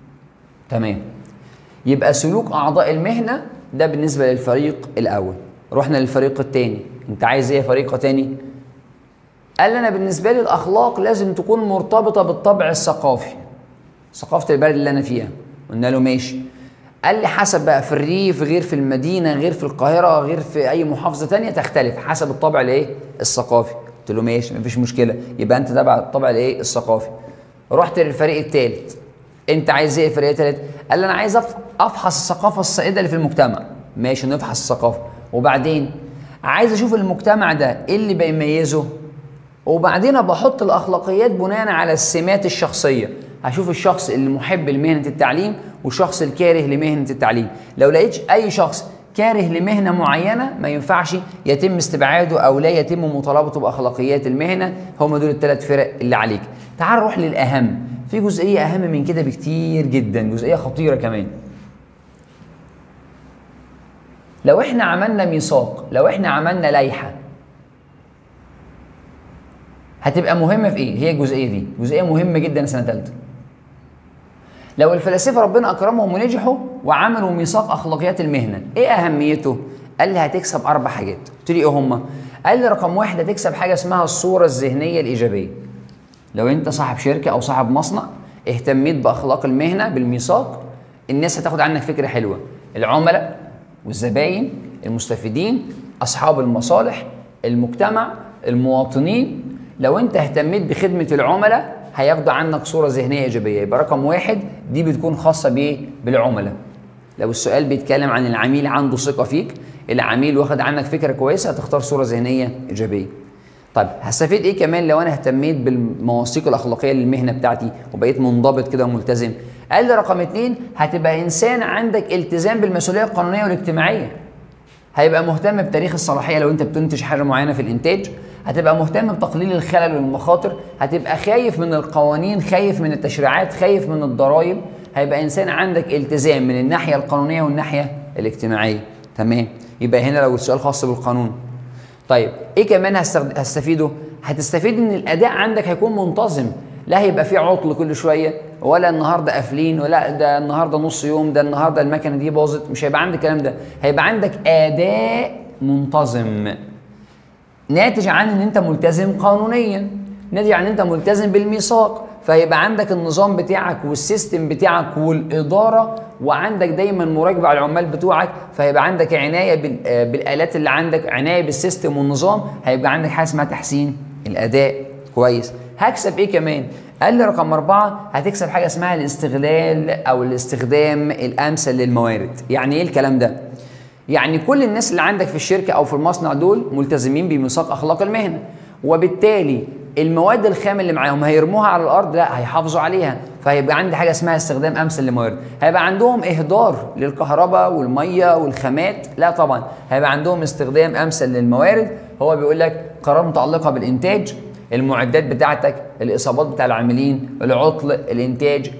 تمام يبقى سلوك اعضاء المهنه ده بالنسبه للفريق الاول رحنا للفريق الثاني انت عايز ايه يا فريق تاني قال لي انا بالنسبه لي الاخلاق لازم تكون مرتبطه بالطبع الثقافي ثقافه البلد اللي انا فيها قلنا له ماشي قال لي حسب بقى في الريف غير في المدينه غير في القاهره غير في اي محافظه تانية تختلف حسب الطبع الايه الثقافي قلت له ماشي مفيش مشكله يبقى انت تبع الطبع الايه الثقافي رحت للفريق الثالث انت عايز ايه الفريق الثالث قال لي انا عايز أف- افحص الثقافه السائده اللي في المجتمع ماشي نفحص الثقافه وبعدين عايز اشوف المجتمع ده ايه اللي بيميزه وبعدين بحط الاخلاقيات بناء على السمات الشخصيه هشوف الشخص اللي محب لمهنه التعليم والشخص الكاره لمهنه التعليم لو لقيت اي شخص كاره لمهنه معينه ما ينفعش يتم استبعاده او لا يتم مطالبته باخلاقيات المهنه هم دول الثلاث فرق اللي عليك تعال نروح للاهم في جزئيه اهم من كده بكتير جدا جزئيه خطيره كمان لو احنا عملنا ميثاق لو احنا عملنا لائحه هتبقى مهمه في ايه هي الجزئيه دي جزئيه مهمه جدا سنه ثالثه لو الفلاسفه ربنا اكرمهم ونجحوا وعملوا ميثاق اخلاقيات المهنه ايه اهميته قال لي هتكسب اربع حاجات قلت لي ايه هما قال لي رقم واحد هتكسب حاجه اسمها الصوره الذهنيه الايجابيه لو انت صاحب شركه او صاحب مصنع اهتميت باخلاق المهنه بالميثاق الناس هتاخد عنك فكره حلوه العملاء والزباين المستفيدين اصحاب المصالح المجتمع المواطنين لو انت اهتميت بخدمه العملاء هياخدوا عنك صوره ذهنيه ايجابيه يبقى رقم واحد دي بتكون خاصه بايه بالعملاء لو السؤال بيتكلم عن العميل عنده ثقه فيك العميل واخد عنك فكره كويسه هتختار صوره ذهنيه ايجابيه طيب هستفيد ايه كمان لو انا اهتميت بالمواثيق الاخلاقيه للمهنه بتاعتي وبقيت منضبط كده وملتزم قال لي رقم اتنين هتبقى انسان عندك التزام بالمسؤوليه القانونيه والاجتماعيه هيبقى مهتم بتاريخ الصلاحيه لو انت بتنتج حاجه معينه في الانتاج هتبقى مهتم بتقليل الخلل والمخاطر هتبقى خايف من القوانين خايف من التشريعات خايف من الضرائب هيبقى انسان عندك التزام من الناحيه القانونيه والناحيه الاجتماعيه تمام يبقى هنا لو السؤال خاص بالقانون طيب ايه كمان هستخد... هستفيده هتستفيد ان الاداء عندك هيكون منتظم لا هيبقى فيه عطل كل شويه ولا النهارده قافلين ولا ده النهارده نص يوم ده النهارده المكنه دي باظت مش هيبقى عندك الكلام ده هيبقى عندك اداء منتظم ناتج عن ان انت ملتزم قانونيا ناتج عن ان انت ملتزم بالميثاق فيبقى عندك النظام بتاعك والسيستم بتاعك والاداره وعندك دايما مراقبه على العمال بتوعك فهيبقى عندك عنايه بالالات اللي عندك عنايه بالسيستم والنظام هيبقى عندك حاجه اسمها تحسين الاداء كويس هكسب ايه كمان قال لي رقم أربعة هتكسب حاجة اسمها الاستغلال أو الاستخدام الأمثل للموارد يعني إيه الكلام ده؟ يعني كل الناس اللي عندك في الشركة أو في المصنع دول ملتزمين بميثاق أخلاق المهنة وبالتالي المواد الخام اللي معاهم هيرموها على الارض لا هيحافظوا عليها فهيبقى عندي حاجه اسمها استخدام امثل للموارد هيبقى عندهم اهدار للكهرباء والميه والخامات لا طبعا هيبقى عندهم استخدام امثل للموارد هو بيقول لك قرار متعلقه بالانتاج المعدات بتاعتك الاصابات بتاع العاملين العطل الانتاج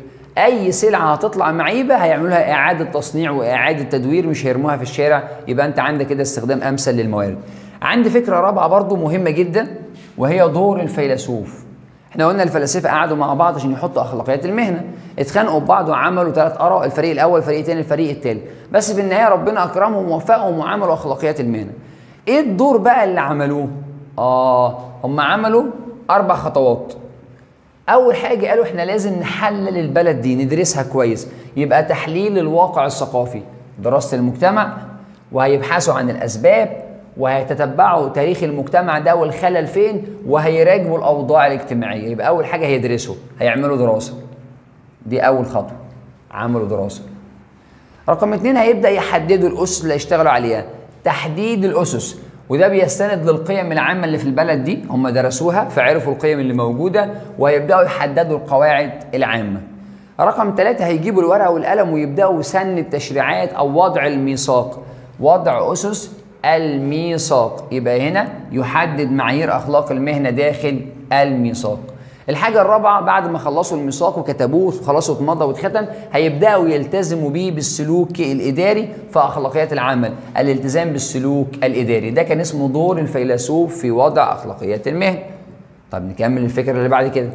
اي سلعه هتطلع معيبه هيعملوا لها اعاده تصنيع واعاده تدوير مش هيرموها في الشارع يبقى انت عندك كده استخدام امثل للموارد عندي فكره رابعه برضو مهمه جدا وهي دور الفيلسوف احنا قلنا الفلاسفه قعدوا مع بعض عشان يحطوا اخلاقيات المهنه اتخانقوا ببعض وعملوا ثلاث اراء الفريق الاول الفريق الثاني الفريق الثالث بس في النهايه ربنا اكرمهم ووفقهم وعملوا اخلاقيات المهنه ايه الدور بقى اللي عملوه اه هم عملوا اربع خطوات اول حاجه قالوا احنا لازم نحلل البلد دي ندرسها كويس يبقى تحليل الواقع الثقافي دراسه المجتمع وهيبحثوا عن الاسباب وهيتتبعوا تاريخ المجتمع ده والخلل فين وهيراجعوا الاوضاع الاجتماعيه يبقى اول حاجه هيدرسوا هيعملوا دراسه دي اول خطوه عملوا دراسه رقم اتنين هيبدا يحددوا الاسس اللي هيشتغلوا عليها تحديد الاسس وده بيستند للقيم العامه اللي في البلد دي هم درسوها فعرفوا القيم اللي موجوده وهيبداوا يحددوا القواعد العامه رقم ثلاثة هيجيبوا الورقة والقلم ويبدأوا سن التشريعات أو وضع الميثاق وضع أسس الميثاق يبقى هنا يحدد معايير اخلاق المهنه داخل الميثاق الحاجة الرابعة بعد ما خلصوا الميثاق وكتبوه وخلصوا اتمضى واتختم هيبدأوا يلتزموا بيه بالسلوك الإداري في أخلاقيات العمل الالتزام بالسلوك الإداري ده كان اسمه دور الفيلسوف في وضع أخلاقيات المهنة طب نكمل الفكرة اللي بعد كده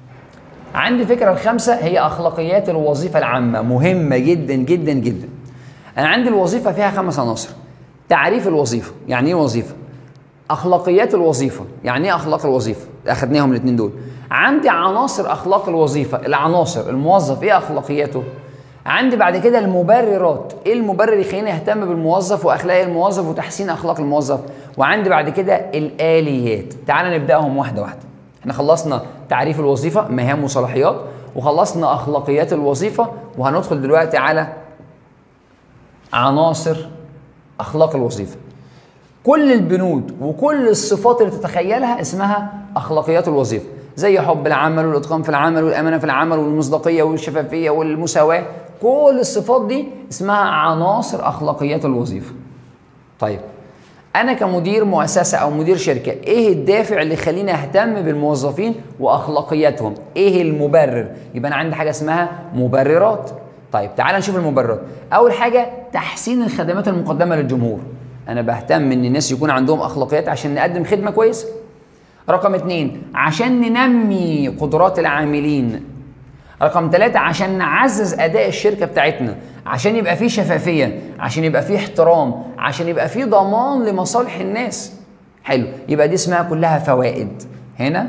عندي الفكرة الخامسة هي أخلاقيات الوظيفة العامة مهمة جدا جدا جدا أنا عندي الوظيفة فيها خمس عناصر تعريف الوظيفه يعني ايه وظيفه اخلاقيات الوظيفه يعني ايه اخلاق الوظيفه اخدناهم الاثنين دول عندي عناصر اخلاق الوظيفه العناصر الموظف ايه اخلاقياته عندي بعد كده المبررات ايه المبرر يخليني اهتم بالموظف واخلاق الموظف وتحسين اخلاق الموظف وعندي بعد كده الاليات تعال نبداهم واحده واحده احنا خلصنا تعريف الوظيفه مهام وصلاحيات وخلصنا اخلاقيات الوظيفه وهندخل دلوقتي على عناصر اخلاق الوظيفه كل البنود وكل الصفات اللي تتخيلها اسمها اخلاقيات الوظيفه زي حب العمل والاتقان في العمل والامانه في العمل والمصداقيه والشفافيه والمساواه كل الصفات دي اسمها عناصر اخلاقيات الوظيفه طيب انا كمدير مؤسسه او مدير شركه ايه الدافع اللي يخليني اهتم بالموظفين واخلاقياتهم ايه المبرر يبقى انا عندي حاجه اسمها مبررات طيب تعال نشوف المبررات اول حاجه تحسين الخدمات المقدمه للجمهور انا بهتم ان الناس يكون عندهم اخلاقيات عشان نقدم خدمه كويسه رقم اتنين عشان ننمي قدرات العاملين رقم ثلاثة عشان نعزز أداء الشركة بتاعتنا عشان يبقى فيه شفافية عشان يبقى فيه احترام عشان يبقى فيه ضمان لمصالح الناس حلو يبقى دي اسمها كلها فوائد هنا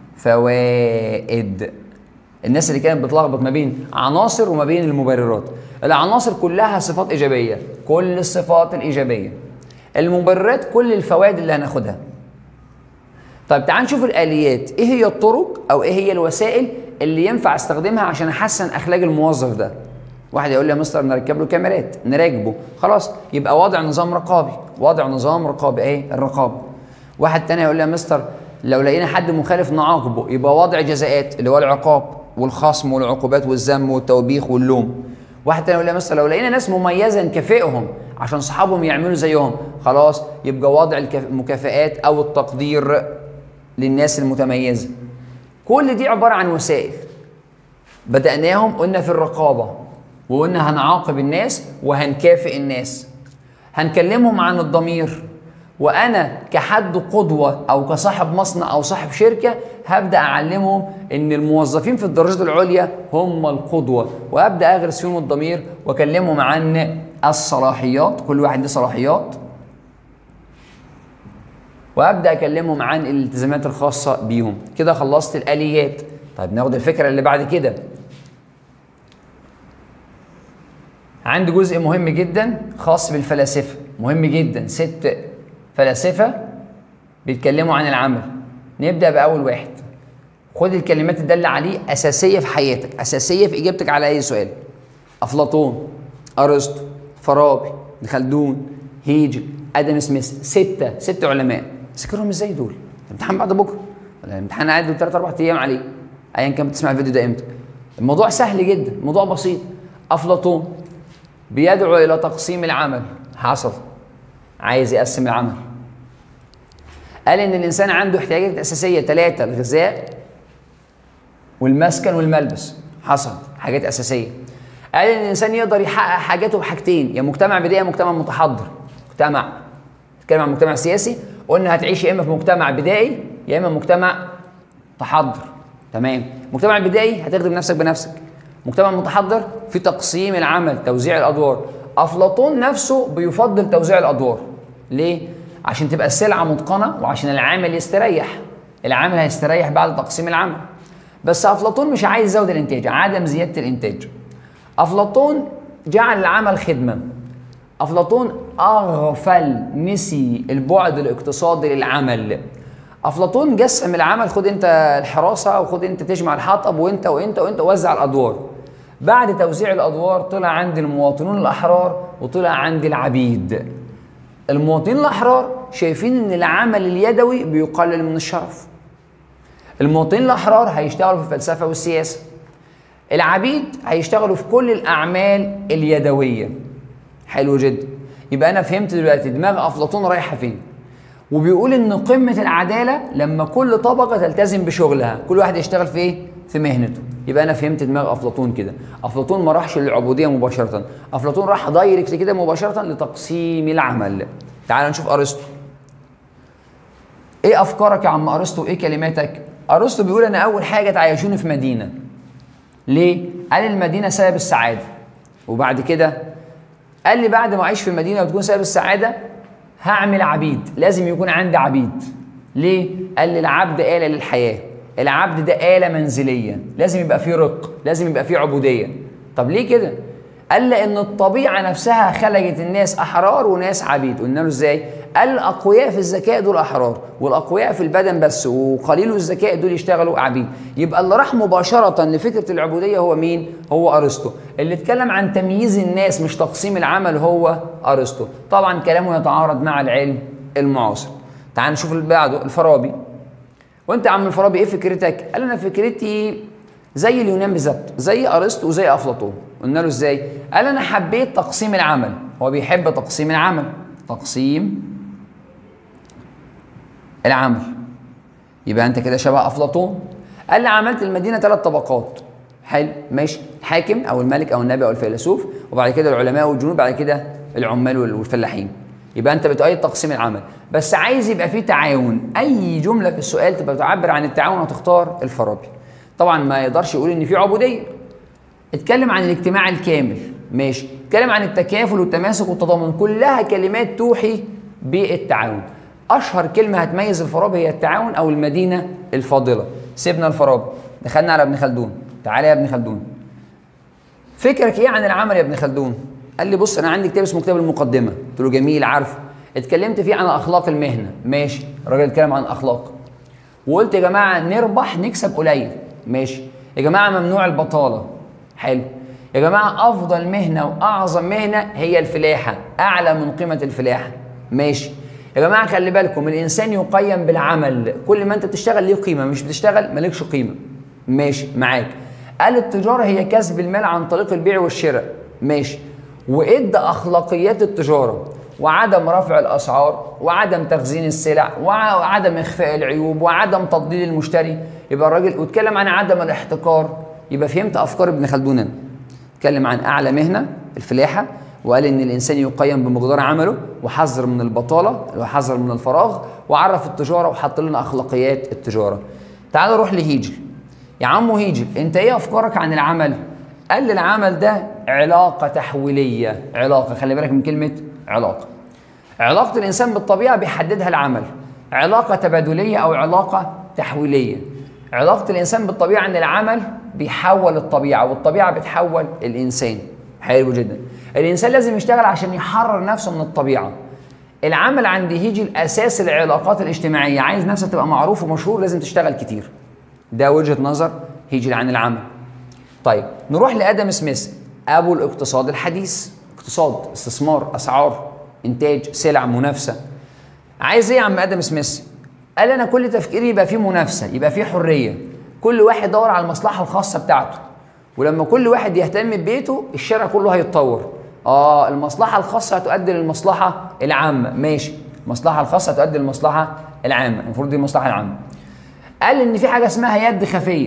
فوائد الناس اللي كانت بتلخبط ما بين عناصر وما بين المبررات العناصر كلها صفات إيجابية كل الصفات الإيجابية المبررات كل الفوائد اللي هناخدها طيب تعال نشوف الآليات ايه هي الطرق او ايه هي الوسائل اللي ينفع استخدمها عشان احسن اخلاق الموظف ده واحد يقول لي يا مستر نركب له كاميرات نراقبه خلاص يبقى وضع نظام رقابي وضع نظام رقابي ايه الرقابه واحد تاني يقول لي يا مستر لو لقينا حد مخالف نعاقبه يبقى وضع جزاءات اللي هو العقاب والخصم والعقوبات والذم والتوبيخ واللوم واحد تاني يقول لي يا مستر لو لقينا ناس مميزه نكافئهم عشان صحابهم يعملوا زيهم خلاص يبقى وضع المكافئات او التقدير للناس المتميزه كل دي عباره عن وسائل بدأناهم قلنا في الرقابة وقلنا هنعاقب الناس وهنكافئ الناس هنكلمهم عن الضمير وأنا كحد قدوة أو كصاحب مصنع أو صاحب شركة هبدأ أعلمهم إن الموظفين في الدرجات العليا هم القدوة وأبدأ أغرس فيهم الضمير وأكلمهم عن الصلاحيات كل واحد له صلاحيات وابدا اكلمهم عن الالتزامات الخاصه بيهم كده خلصت الاليات طيب ناخد الفكره اللي بعد كده عندي جزء مهم جدا خاص بالفلاسفه مهم جدا ست فلاسفه بيتكلموا عن العمل نبدا باول واحد خد الكلمات الداله عليه اساسيه في حياتك اساسيه في اجابتك على اي سؤال افلاطون ارسطو فارابي ابن خلدون هيجل ادم سميث سته ست علماء ذاكرهم ازاي دول؟ الامتحان بعد بكره ولا الامتحان قاعد ثلاث اربع ايام عليه ايا كان بتسمع الفيديو ده امتى الموضوع سهل جدا الموضوع بسيط افلاطون بيدعو الى تقسيم العمل حصل عايز يقسم العمل قال ان الانسان عنده احتياجات اساسيه ثلاثه الغذاء والمسكن والملبس حصل حاجات اساسيه قال ان الانسان يقدر يحقق حاجاته بحاجتين يا مجتمع بدائي يا مجتمع متحضر مجتمع نتكلم عن مجتمع سياسي قلنا هتعيش يا اما في مجتمع بدائي يا اما مجتمع تحضر تمام المجتمع البدائي هتخدم نفسك بنفسك مجتمع متحضر في تقسيم العمل توزيع الادوار افلاطون نفسه بيفضل توزيع الادوار ليه عشان تبقى السلعه متقنه وعشان العامل يستريح العامل هيستريح بعد تقسيم العمل بس افلاطون مش عايز يزود الانتاج عدم زياده الانتاج افلاطون جعل العمل خدمه افلاطون اغفل نسي البعد الاقتصادي للعمل افلاطون جسم العمل خد انت الحراسه وخد انت تجمع الحطب وانت وانت وانت وزع الادوار بعد توزيع الادوار طلع عندي المواطنون الاحرار وطلع عندي العبيد المواطنين الاحرار شايفين ان العمل اليدوي بيقلل من الشرف المواطنين الاحرار هيشتغلوا في الفلسفه والسياسه العبيد هيشتغلوا في كل الاعمال اليدويه حلو جدا يبقى انا فهمت دلوقتي دماغ افلاطون رايحه فين وبيقول ان قمه العداله لما كل طبقه تلتزم بشغلها كل واحد يشتغل في ايه في مهنته يبقى انا فهمت دماغ افلاطون كده افلاطون ما راحش للعبوديه مباشره افلاطون راح دايركت كده مباشره لتقسيم العمل تعال نشوف ارسطو ايه افكارك يا عم ارسطو ايه كلماتك ارسطو بيقول انا اول حاجه تعيشوني في مدينه ليه قال المدينه سبب السعاده وبعد كده قال لي بعد ما اعيش في مدينه وتكون سبب السعاده هعمل عبيد لازم يكون عندي عبيد ليه قال لي العبد آلة للحياة العبد ده آلة منزلية لازم يبقى فيه رق لازم يبقى فيه عبودية طب ليه كده قال لأن الطبيعة نفسها خلقت الناس أحرار وناس عبيد قلنا له إزاي قال الأقوياء في الذكاء دول أحرار والأقوياء في البدن بس وقليل الذكاء دول يشتغلوا عبيد يبقى اللي راح مباشرة لفكرة العبودية هو مين هو أرسطو اللي اتكلم عن تمييز الناس مش تقسيم العمل هو أرسطو طبعا كلامه يتعارض مع العلم المعاصر تعال نشوف اللي بعده الفارابي وانت يا عم الفارابي ايه فكرتك قال انا فكرتي زي اليونان بالظبط زي ارسطو وزي افلاطون قلنا له ازاي قال انا حبيت تقسيم العمل هو بيحب تقسيم العمل تقسيم العمل يبقى انت كده شبه افلاطون قال لي عملت المدينه ثلاث طبقات حلو ماشي الحاكم او الملك او النبي او الفيلسوف وبعد كده العلماء والجنود بعد كده العمال والفلاحين يبقى انت بتؤيد تقسيم العمل بس عايز يبقى فيه تعاون اي جمله في السؤال تبقى بتعبر عن التعاون وتختار الفارابي طبعا ما يقدرش يقول ان في عبوديه اتكلم عن الاجتماع الكامل ماشي اتكلم عن التكافل والتماسك والتضامن كلها كلمات توحي بالتعاون اشهر كلمه هتميز الفارابي هي التعاون او المدينه الفاضله سيبنا الفارابي دخلنا على ابن خلدون تعالى يا ابن خلدون فكرك ايه عن العمل يا ابن خلدون قال لي بص انا عندي كتاب اسمه كتاب المقدمه قلت له جميل عارفه اتكلمت فيه عن اخلاق المهنه ماشي الراجل اتكلم عن اخلاق وقلت يا جماعه نربح نكسب قليل ماشي يا جماعه ممنوع البطاله حلو يا جماعه افضل مهنه واعظم مهنه هي الفلاحه اعلى من قيمه الفلاحه ماشي يا جماعه خلي بالكم الانسان يقيم بالعمل كل ما انت بتشتغل ليه قيمه مش بتشتغل مالكش قيمه ماشي معاك قال التجاره هي كسب المال عن طريق البيع والشراء ماشي وادى اخلاقيات التجاره وعدم رفع الاسعار وعدم تخزين السلع وعدم اخفاء العيوب وعدم تضليل المشتري يبقى الراجل واتكلم عن عدم الاحتكار يبقى فهمت افكار ابن خلدون أنا. اتكلم عن اعلى مهنه الفلاحه وقال ان الانسان يقيم بمقدار عمله وحذر من البطاله وحذر من الفراغ وعرف التجاره وحط لنا اخلاقيات التجاره تعال نروح لهيجل يا عمو هيجل انت ايه افكارك عن العمل قال لي العمل ده علاقه تحويليه علاقه خلي بالك من كلمه علاقه علاقه الانسان بالطبيعه بيحددها العمل علاقه تبادليه او علاقه تحويليه علاقه الانسان بالطبيعه ان العمل بيحول الطبيعه والطبيعه بتحول الانسان حلو جدا الانسان لازم يشتغل عشان يحرر نفسه من الطبيعه العمل عند هيجل اساس العلاقات الاجتماعيه عايز نفسك تبقى معروف ومشهور لازم تشتغل كتير ده وجهه نظر هيجل عن العمل طيب نروح لادم سميث ابو الاقتصاد الحديث اقتصاد استثمار اسعار انتاج سلع منافسه عايز ايه يا عم ادم سميث قال انا كل تفكيري يبقى فيه منافسه يبقى فيه حريه كل واحد يدور على المصلحه الخاصه بتاعته ولما كل واحد يهتم ببيته الشارع كله هيتطور اه المصلحه الخاصه هتؤدي للمصلحه العامه ماشي المصلحه الخاصه هتؤدي للمصلحه العامه المفروض دي المصلحه العامه قال ان في حاجه اسمها يد خفيه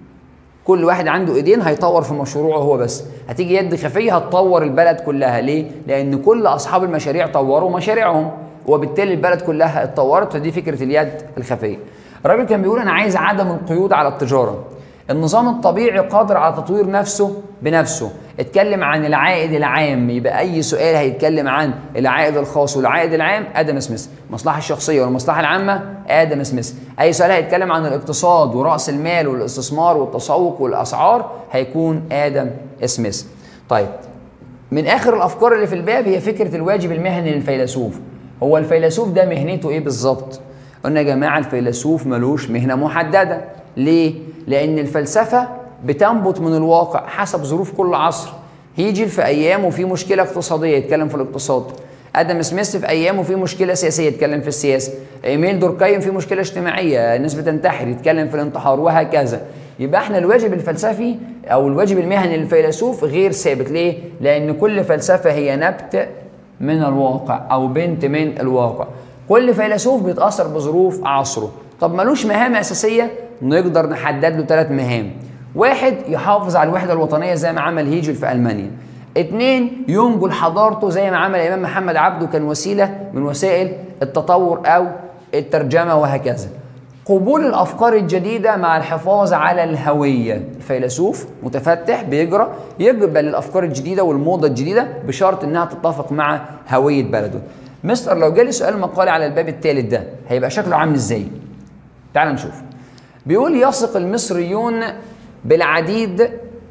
كل واحد عنده ايدين هيطور في مشروعه هو بس هتيجي يد خفيه هتطور البلد كلها ليه لان كل اصحاب المشاريع طوروا مشاريعهم وبالتالي البلد كلها اتطورت فدي فكره اليد الخفيه الراجل كان بيقول انا عايز عدم القيود على التجاره النظام الطبيعي قادر على تطوير نفسه بنفسه اتكلم عن العائد العام يبقى اي سؤال هيتكلم عن العائد الخاص والعائد العام ادم سميث المصلحه الشخصيه والمصلحه العامه ادم سميث اي سؤال هيتكلم عن الاقتصاد وراس المال والاستثمار والتسوق والاسعار هيكون ادم سميث طيب من اخر الافكار اللي في الباب هي فكره الواجب المهني للفيلسوف هو الفيلسوف ده مهنته ايه بالظبط قلنا يا جماعه الفيلسوف ملوش مهنه محدده ليه لان الفلسفه بتنبت من الواقع حسب ظروف كل عصر هيجل في ايامه في مشكله اقتصاديه يتكلم في الاقتصاد ادم سميث في ايامه في مشكله سياسيه يتكلم في السياسه ايميل دوركايم في مشكله اجتماعيه الناس بتنتحر يتكلم في الانتحار وهكذا يبقى احنا الواجب الفلسفي او الواجب المهني للفيلسوف غير ثابت ليه لان كل فلسفه هي نبت من الواقع او بنت من الواقع كل فيلسوف بيتاثر بظروف عصره طب ملوش مهام اساسيه نقدر نحدد له ثلاث مهام واحد يحافظ على الوحده الوطنيه زي ما عمل هيجل في المانيا اتنين ينجل حضارته زي ما عمل الامام محمد عبده كان وسيله من وسائل التطور او الترجمه وهكذا قبول الافكار الجديده مع الحفاظ على الهويه الفيلسوف متفتح بيجرى يقبل الافكار الجديده والموضه الجديده بشرط انها تتفق مع هويه بلده مستر لو جالي سؤال مقالي على الباب الثالث ده هيبقى شكله عامل ازاي تعال نشوف بيقول يثق المصريون بالعديد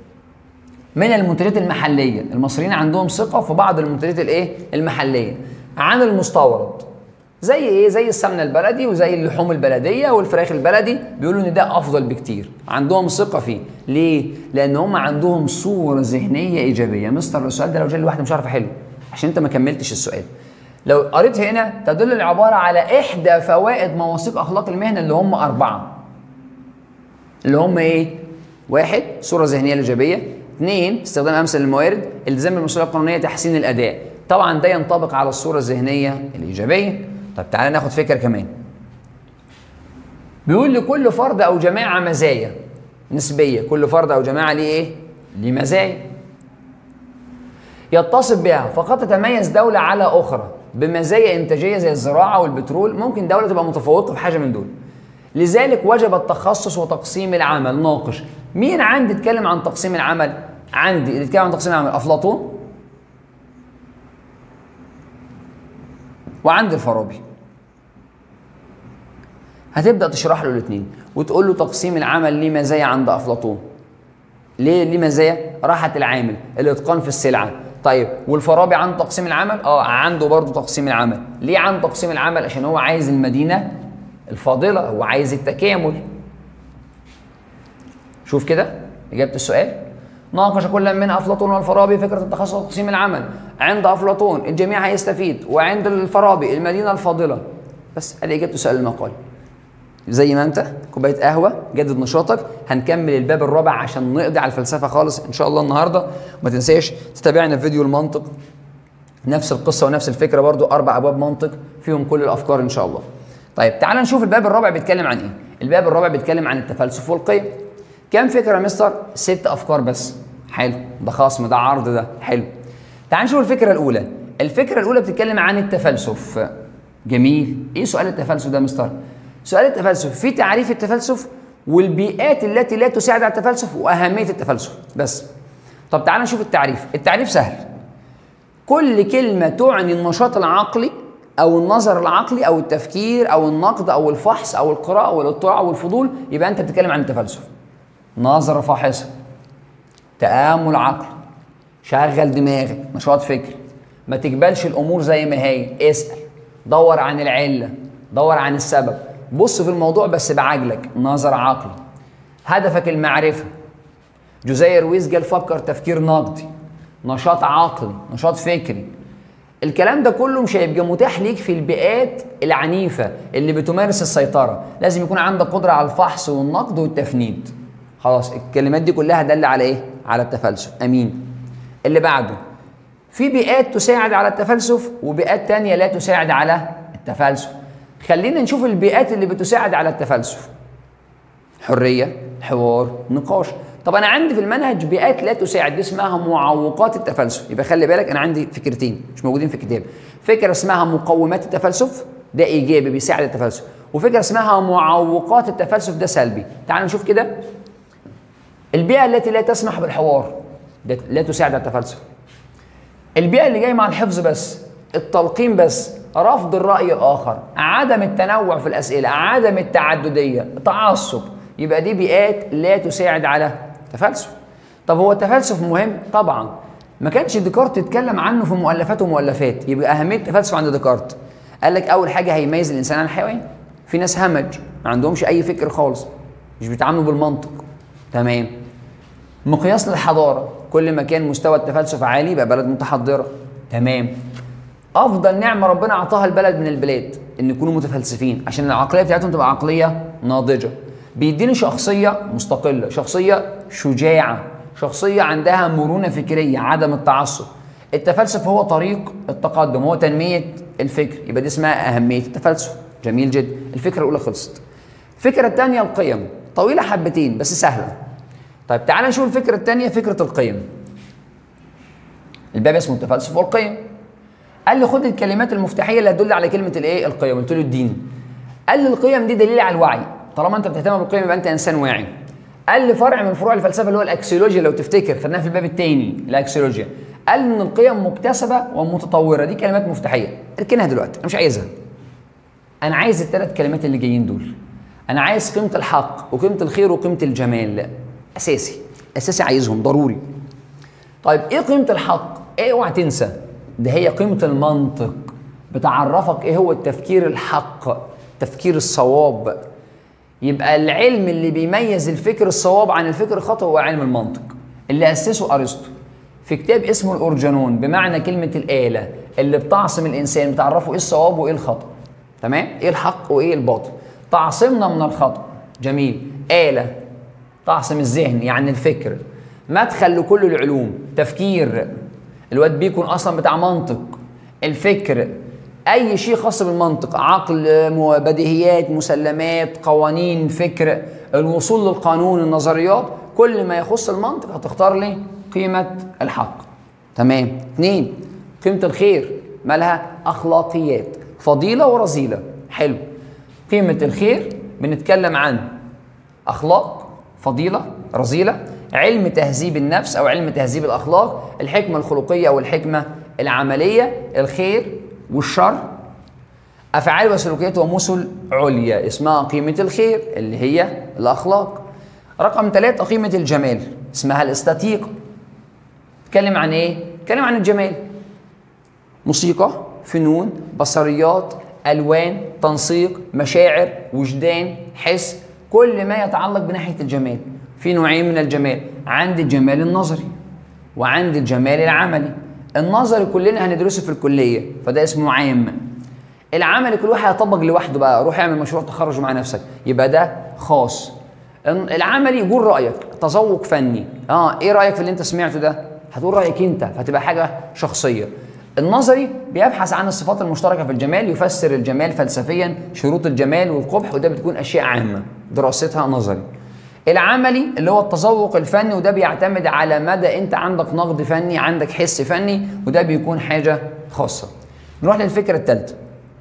من المنتجات المحليه المصريين عندهم ثقه في بعض المنتجات الايه المحليه عن المستورد زي ايه زي السمنه البلدي وزي اللحوم البلديه والفراخ البلدي بيقولوا ان ده افضل بكتير عندهم ثقه فيه ليه لان هم عندهم صوره ذهنيه ايجابيه مستر السؤال ده لو جالي واحد مش عارف احله عشان انت ما كملتش السؤال لو قريت هنا تدل العباره على احدى فوائد مواثيق اخلاق المهنه اللي هم اربعه اللي هم ايه واحد صوره ذهنيه الايجابيه اثنين استخدام امثل للموارد التزام المسؤوليه القانونيه تحسين الاداء طبعا ده ينطبق على الصوره الذهنيه الايجابيه طب تعالى ناخد فكره كمان بيقول لكل فرد او جماعه مزايا نسبيه كل فرد او جماعه ليه ايه ليه مزايا يتصف بها فقد تتميز دوله على اخرى بمزايا انتاجيه زي الزراعه والبترول ممكن دوله تبقى متفوقه في حاجه من دول لذلك وجب التخصص وتقسيم العمل ناقش مين عندي يتكلم عن تقسيم العمل عندي اللي يتكلم عن تقسيم العمل افلاطون وعندي الفارابي هتبدا تشرح له الاثنين وتقول له تقسيم العمل ليه مزايا عند افلاطون ليه ليه مزايا راحه العامل الاتقان في السلعه طيب والفارابي عنده تقسيم العمل اه عنده برضه تقسيم العمل ليه عنده تقسيم العمل عشان هو عايز المدينه الفاضله هو عايز التكامل شوف كده اجابه السؤال ناقش كل من افلاطون والفارابي فكره التخصص وتقسيم العمل عند افلاطون الجميع هيستفيد وعند الفارابي المدينه الفاضله بس ادي اجابه سؤال المقال زي ما انت كوبايه قهوه جدد نشاطك هنكمل الباب الرابع عشان نقضي على الفلسفه خالص ان شاء الله النهارده وما تنساش تتابعنا في فيديو المنطق نفس القصه ونفس الفكره برضو اربع ابواب منطق فيهم كل الافكار ان شاء الله طيب تعال نشوف الباب الرابع بيتكلم عن ايه الباب الرابع بيتكلم عن التفلسف والقيم كم فكره يا مستر ست افكار بس حلو ده خصم ده عرض ده حلو تعال نشوف الفكره الاولى الفكره الاولى بتتكلم عن التفلسف جميل ايه سؤال التفلسف ده يا مستر سؤال التفلسف في تعريف التفلسف والبيئات التي لا تساعد على التفلسف واهميه التفلسف بس طب تعال نشوف التعريف التعريف سهل كل كلمه تعني النشاط العقلي او النظر العقلي او التفكير او النقد او الفحص او القراءه والاطلاع والفضول يبقى انت بتتكلم عن التفلسف نظره فاحصه تامل عقلي شغل دماغك نشاط فكري ما تقبلش الامور زي ما هي اسال دور عن العله دور عن السبب بص في الموضوع بس بعجلك نظر عقلي هدفك المعرفه جوزيه رويز قال فكر تفكير نقدي نشاط عقلي نشاط فكري الكلام ده كله مش هيبقى متاح ليك في البيئات العنيفه اللي بتمارس السيطره لازم يكون عندك قدره على الفحص والنقد والتفنيد خلاص الكلمات دي كلها دل على ايه على التفلسف امين اللي بعده في بيئات تساعد على التفلسف وبيئات تانية لا تساعد على التفلسف خلينا نشوف البيئات اللي بتساعد على التفلسف حرية حوار نقاش طب انا عندي في المنهج بيئات لا تساعد دي اسمها معوقات التفلسف يبقى خلي بالك انا عندي فكرتين مش موجودين في الكتاب فكره اسمها مقومات التفلسف ده ايجابي بيساعد التفلسف وفكره اسمها معوقات التفلسف ده سلبي تعال نشوف كده البيئه التي لا تسمح بالحوار ده لا تساعد على التفلسف البيئه اللي جايه مع الحفظ بس التلقين بس رفض الراي الاخر عدم التنوع في الاسئله عدم التعدديه تعصب يبقى دي بيئات لا تساعد على التفلسف طب هو التفلسف مهم طبعا ما كانش ديكارت يتكلم عنه في مؤلفات ومؤلفات يبقى اهميه التفلسف عند ديكارت قال لك اول حاجه هيميز الانسان عن الحيوان في ناس همج ما عندهمش اي فكر خالص مش بيتعاملوا بالمنطق تمام مقياس للحضاره كل ما كان مستوى التفلسف عالي يبقى بلد متحضره تمام افضل نعمه ربنا اعطاها البلد من البلاد ان يكونوا متفلسفين عشان العقليه بتاعتهم تبقى عقليه ناضجه بيديني شخصيه مستقله شخصيه شجاعه شخصيه عندها مرونه فكريه عدم التعصب التفلسف هو طريق التقدم هو تنميه الفكر يبقى دي اسمها اهميه التفلسف جميل جدا الفكره الاولى خلصت الفكره الثانيه القيم طويله حبتين بس سهله طيب تعال نشوف الفكره الثانيه فكره القيم الباب اسمه التفلسف والقيم قال لي خد الكلمات المفتاحيه اللي هتدل على كلمه الايه القيم قلت له الدين قال لي القيم دي دليل على الوعي طالما انت بتهتم بالقيم يبقى انت انسان واعي قال لي فرع من فروع الفلسفه اللي هو الاكسيولوجيا لو تفتكر خدناها في الباب الثاني الاكسيولوجيا قال ان القيم مكتسبه ومتطوره دي كلمات مفتاحيه اركنها دلوقتي انا مش عايزها انا عايز الثلاث كلمات اللي جايين دول انا عايز قيمه الحق وقيمه الخير وقيمه الجمال اساسي اساسي عايزهم ضروري طيب ايه قيمه الحق ايه اوعى تنسى ده هي قيمه المنطق بتعرفك ايه هو التفكير الحق تفكير الصواب يبقى العلم اللي بيميز الفكر الصواب عن الفكر الخطأ هو علم المنطق اللي اسسه ارسطو في كتاب اسمه الأورجانون بمعنى كلمة الآلة اللي بتعصم الإنسان بتعرفه إيه الصواب وإيه الخطأ تمام؟ إيه الحق وإيه الباطل تعصمنا من الخطأ جميل آلة تعصم الذهن يعني الفكر مدخل لكل العلوم تفكير الواد بيكون أصلا بتاع منطق الفكر اي شيء خاص بالمنطق عقل بديهيات مسلمات قوانين فكر الوصول للقانون النظريات كل ما يخص المنطق هتختار لي قيمه الحق تمام اثنين قيمه الخير مالها اخلاقيات فضيله ورذيله حلو قيمه الخير بنتكلم عن اخلاق فضيله رذيله علم تهذيب النفس او علم تهذيب الاخلاق الحكمه الخلقيه او الحكمه العمليه الخير والشر افعال وسلوكيات ومثل عليا اسمها قيمه الخير اللي هي الاخلاق رقم ثلاثة قيمة الجمال اسمها الاستاتيق تكلم عن ايه؟ تكلم عن الجمال موسيقى فنون بصريات الوان تنسيق مشاعر وجدان حس كل ما يتعلق بناحيه الجمال في نوعين من الجمال عند الجمال النظري وعند الجمال العملي النظري كلنا هندرسه في الكليه فده اسمه عام العملي كل واحد هيطبق لوحده بقى روح اعمل مشروع تخرج مع نفسك يبقى ده خاص العملي يقول رايك تذوق فني اه ايه رايك في اللي انت سمعته ده هتقول رايك انت فهتبقى حاجه شخصيه النظري بيبحث عن الصفات المشتركه في الجمال يفسر الجمال فلسفيا شروط الجمال والقبح وده بتكون اشياء عامه دراستها نظري العملي اللي هو التذوق الفني وده بيعتمد على مدى انت عندك نقد فني عندك حس فني وده بيكون حاجه خاصه نروح للفكره الثالثه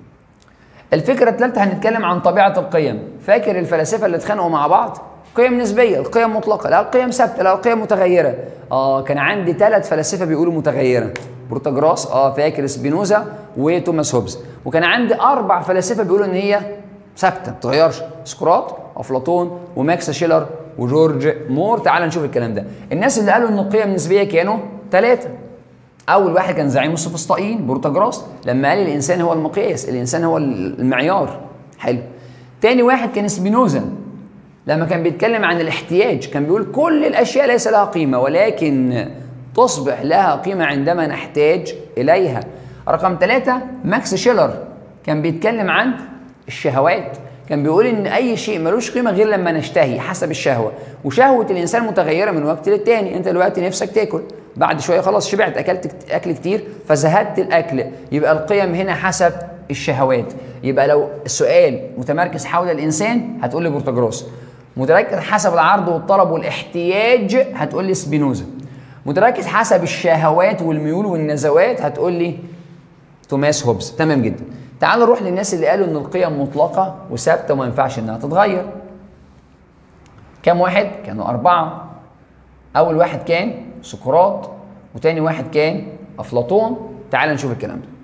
الفكره الثالثه هنتكلم عن طبيعه القيم فاكر الفلاسفه اللي اتخانقوا مع بعض قيم نسبيه القيم مطلقه لا القيم ثابته لا القيم متغيره اه كان عندي ثلاث فلاسفه بيقولوا متغيره بروتاجراس اه فاكر سبينوزا وتوماس هوبز وكان عندي اربع فلاسفه بيقولوا ان هي ثابته ما بتتغيرش سقراط افلاطون وماكس شيلر وجورج مور تعال نشوف الكلام ده الناس اللي قالوا ان القيم النسبيه كانوا ثلاثه اول واحد كان زعيم السوفسطائيين بروتاجراس لما قال الانسان هو المقياس الانسان هو المعيار حلو تاني واحد كان سبينوزا لما كان بيتكلم عن الاحتياج كان بيقول كل الاشياء ليس لها قيمه ولكن تصبح لها قيمه عندما نحتاج اليها رقم ثلاثة ماكس شيلر كان بيتكلم عن الشهوات كان بيقول ان اي شيء ملوش قيمه غير لما نشتهي حسب الشهوه وشهوه الانسان متغيره من وقت للتاني انت دلوقتي نفسك تاكل بعد شويه خلاص شبعت اكلت اكل كتير فزهدت الاكل يبقى القيم هنا حسب الشهوات يبقى لو السؤال متمركز حول الانسان هتقول لي بورتاجراس متركز حسب العرض والطلب والاحتياج هتقول لي سبينوزا متركز حسب الشهوات والميول والنزوات هتقول لي توماس هوبز تمام جدا تعال نروح للناس اللي قالوا ان القيم مطلقه وثابته وما ينفعش انها تتغير كام واحد كانوا اربعه اول واحد كان سقراط وتاني واحد كان افلاطون تعال نشوف الكلام ده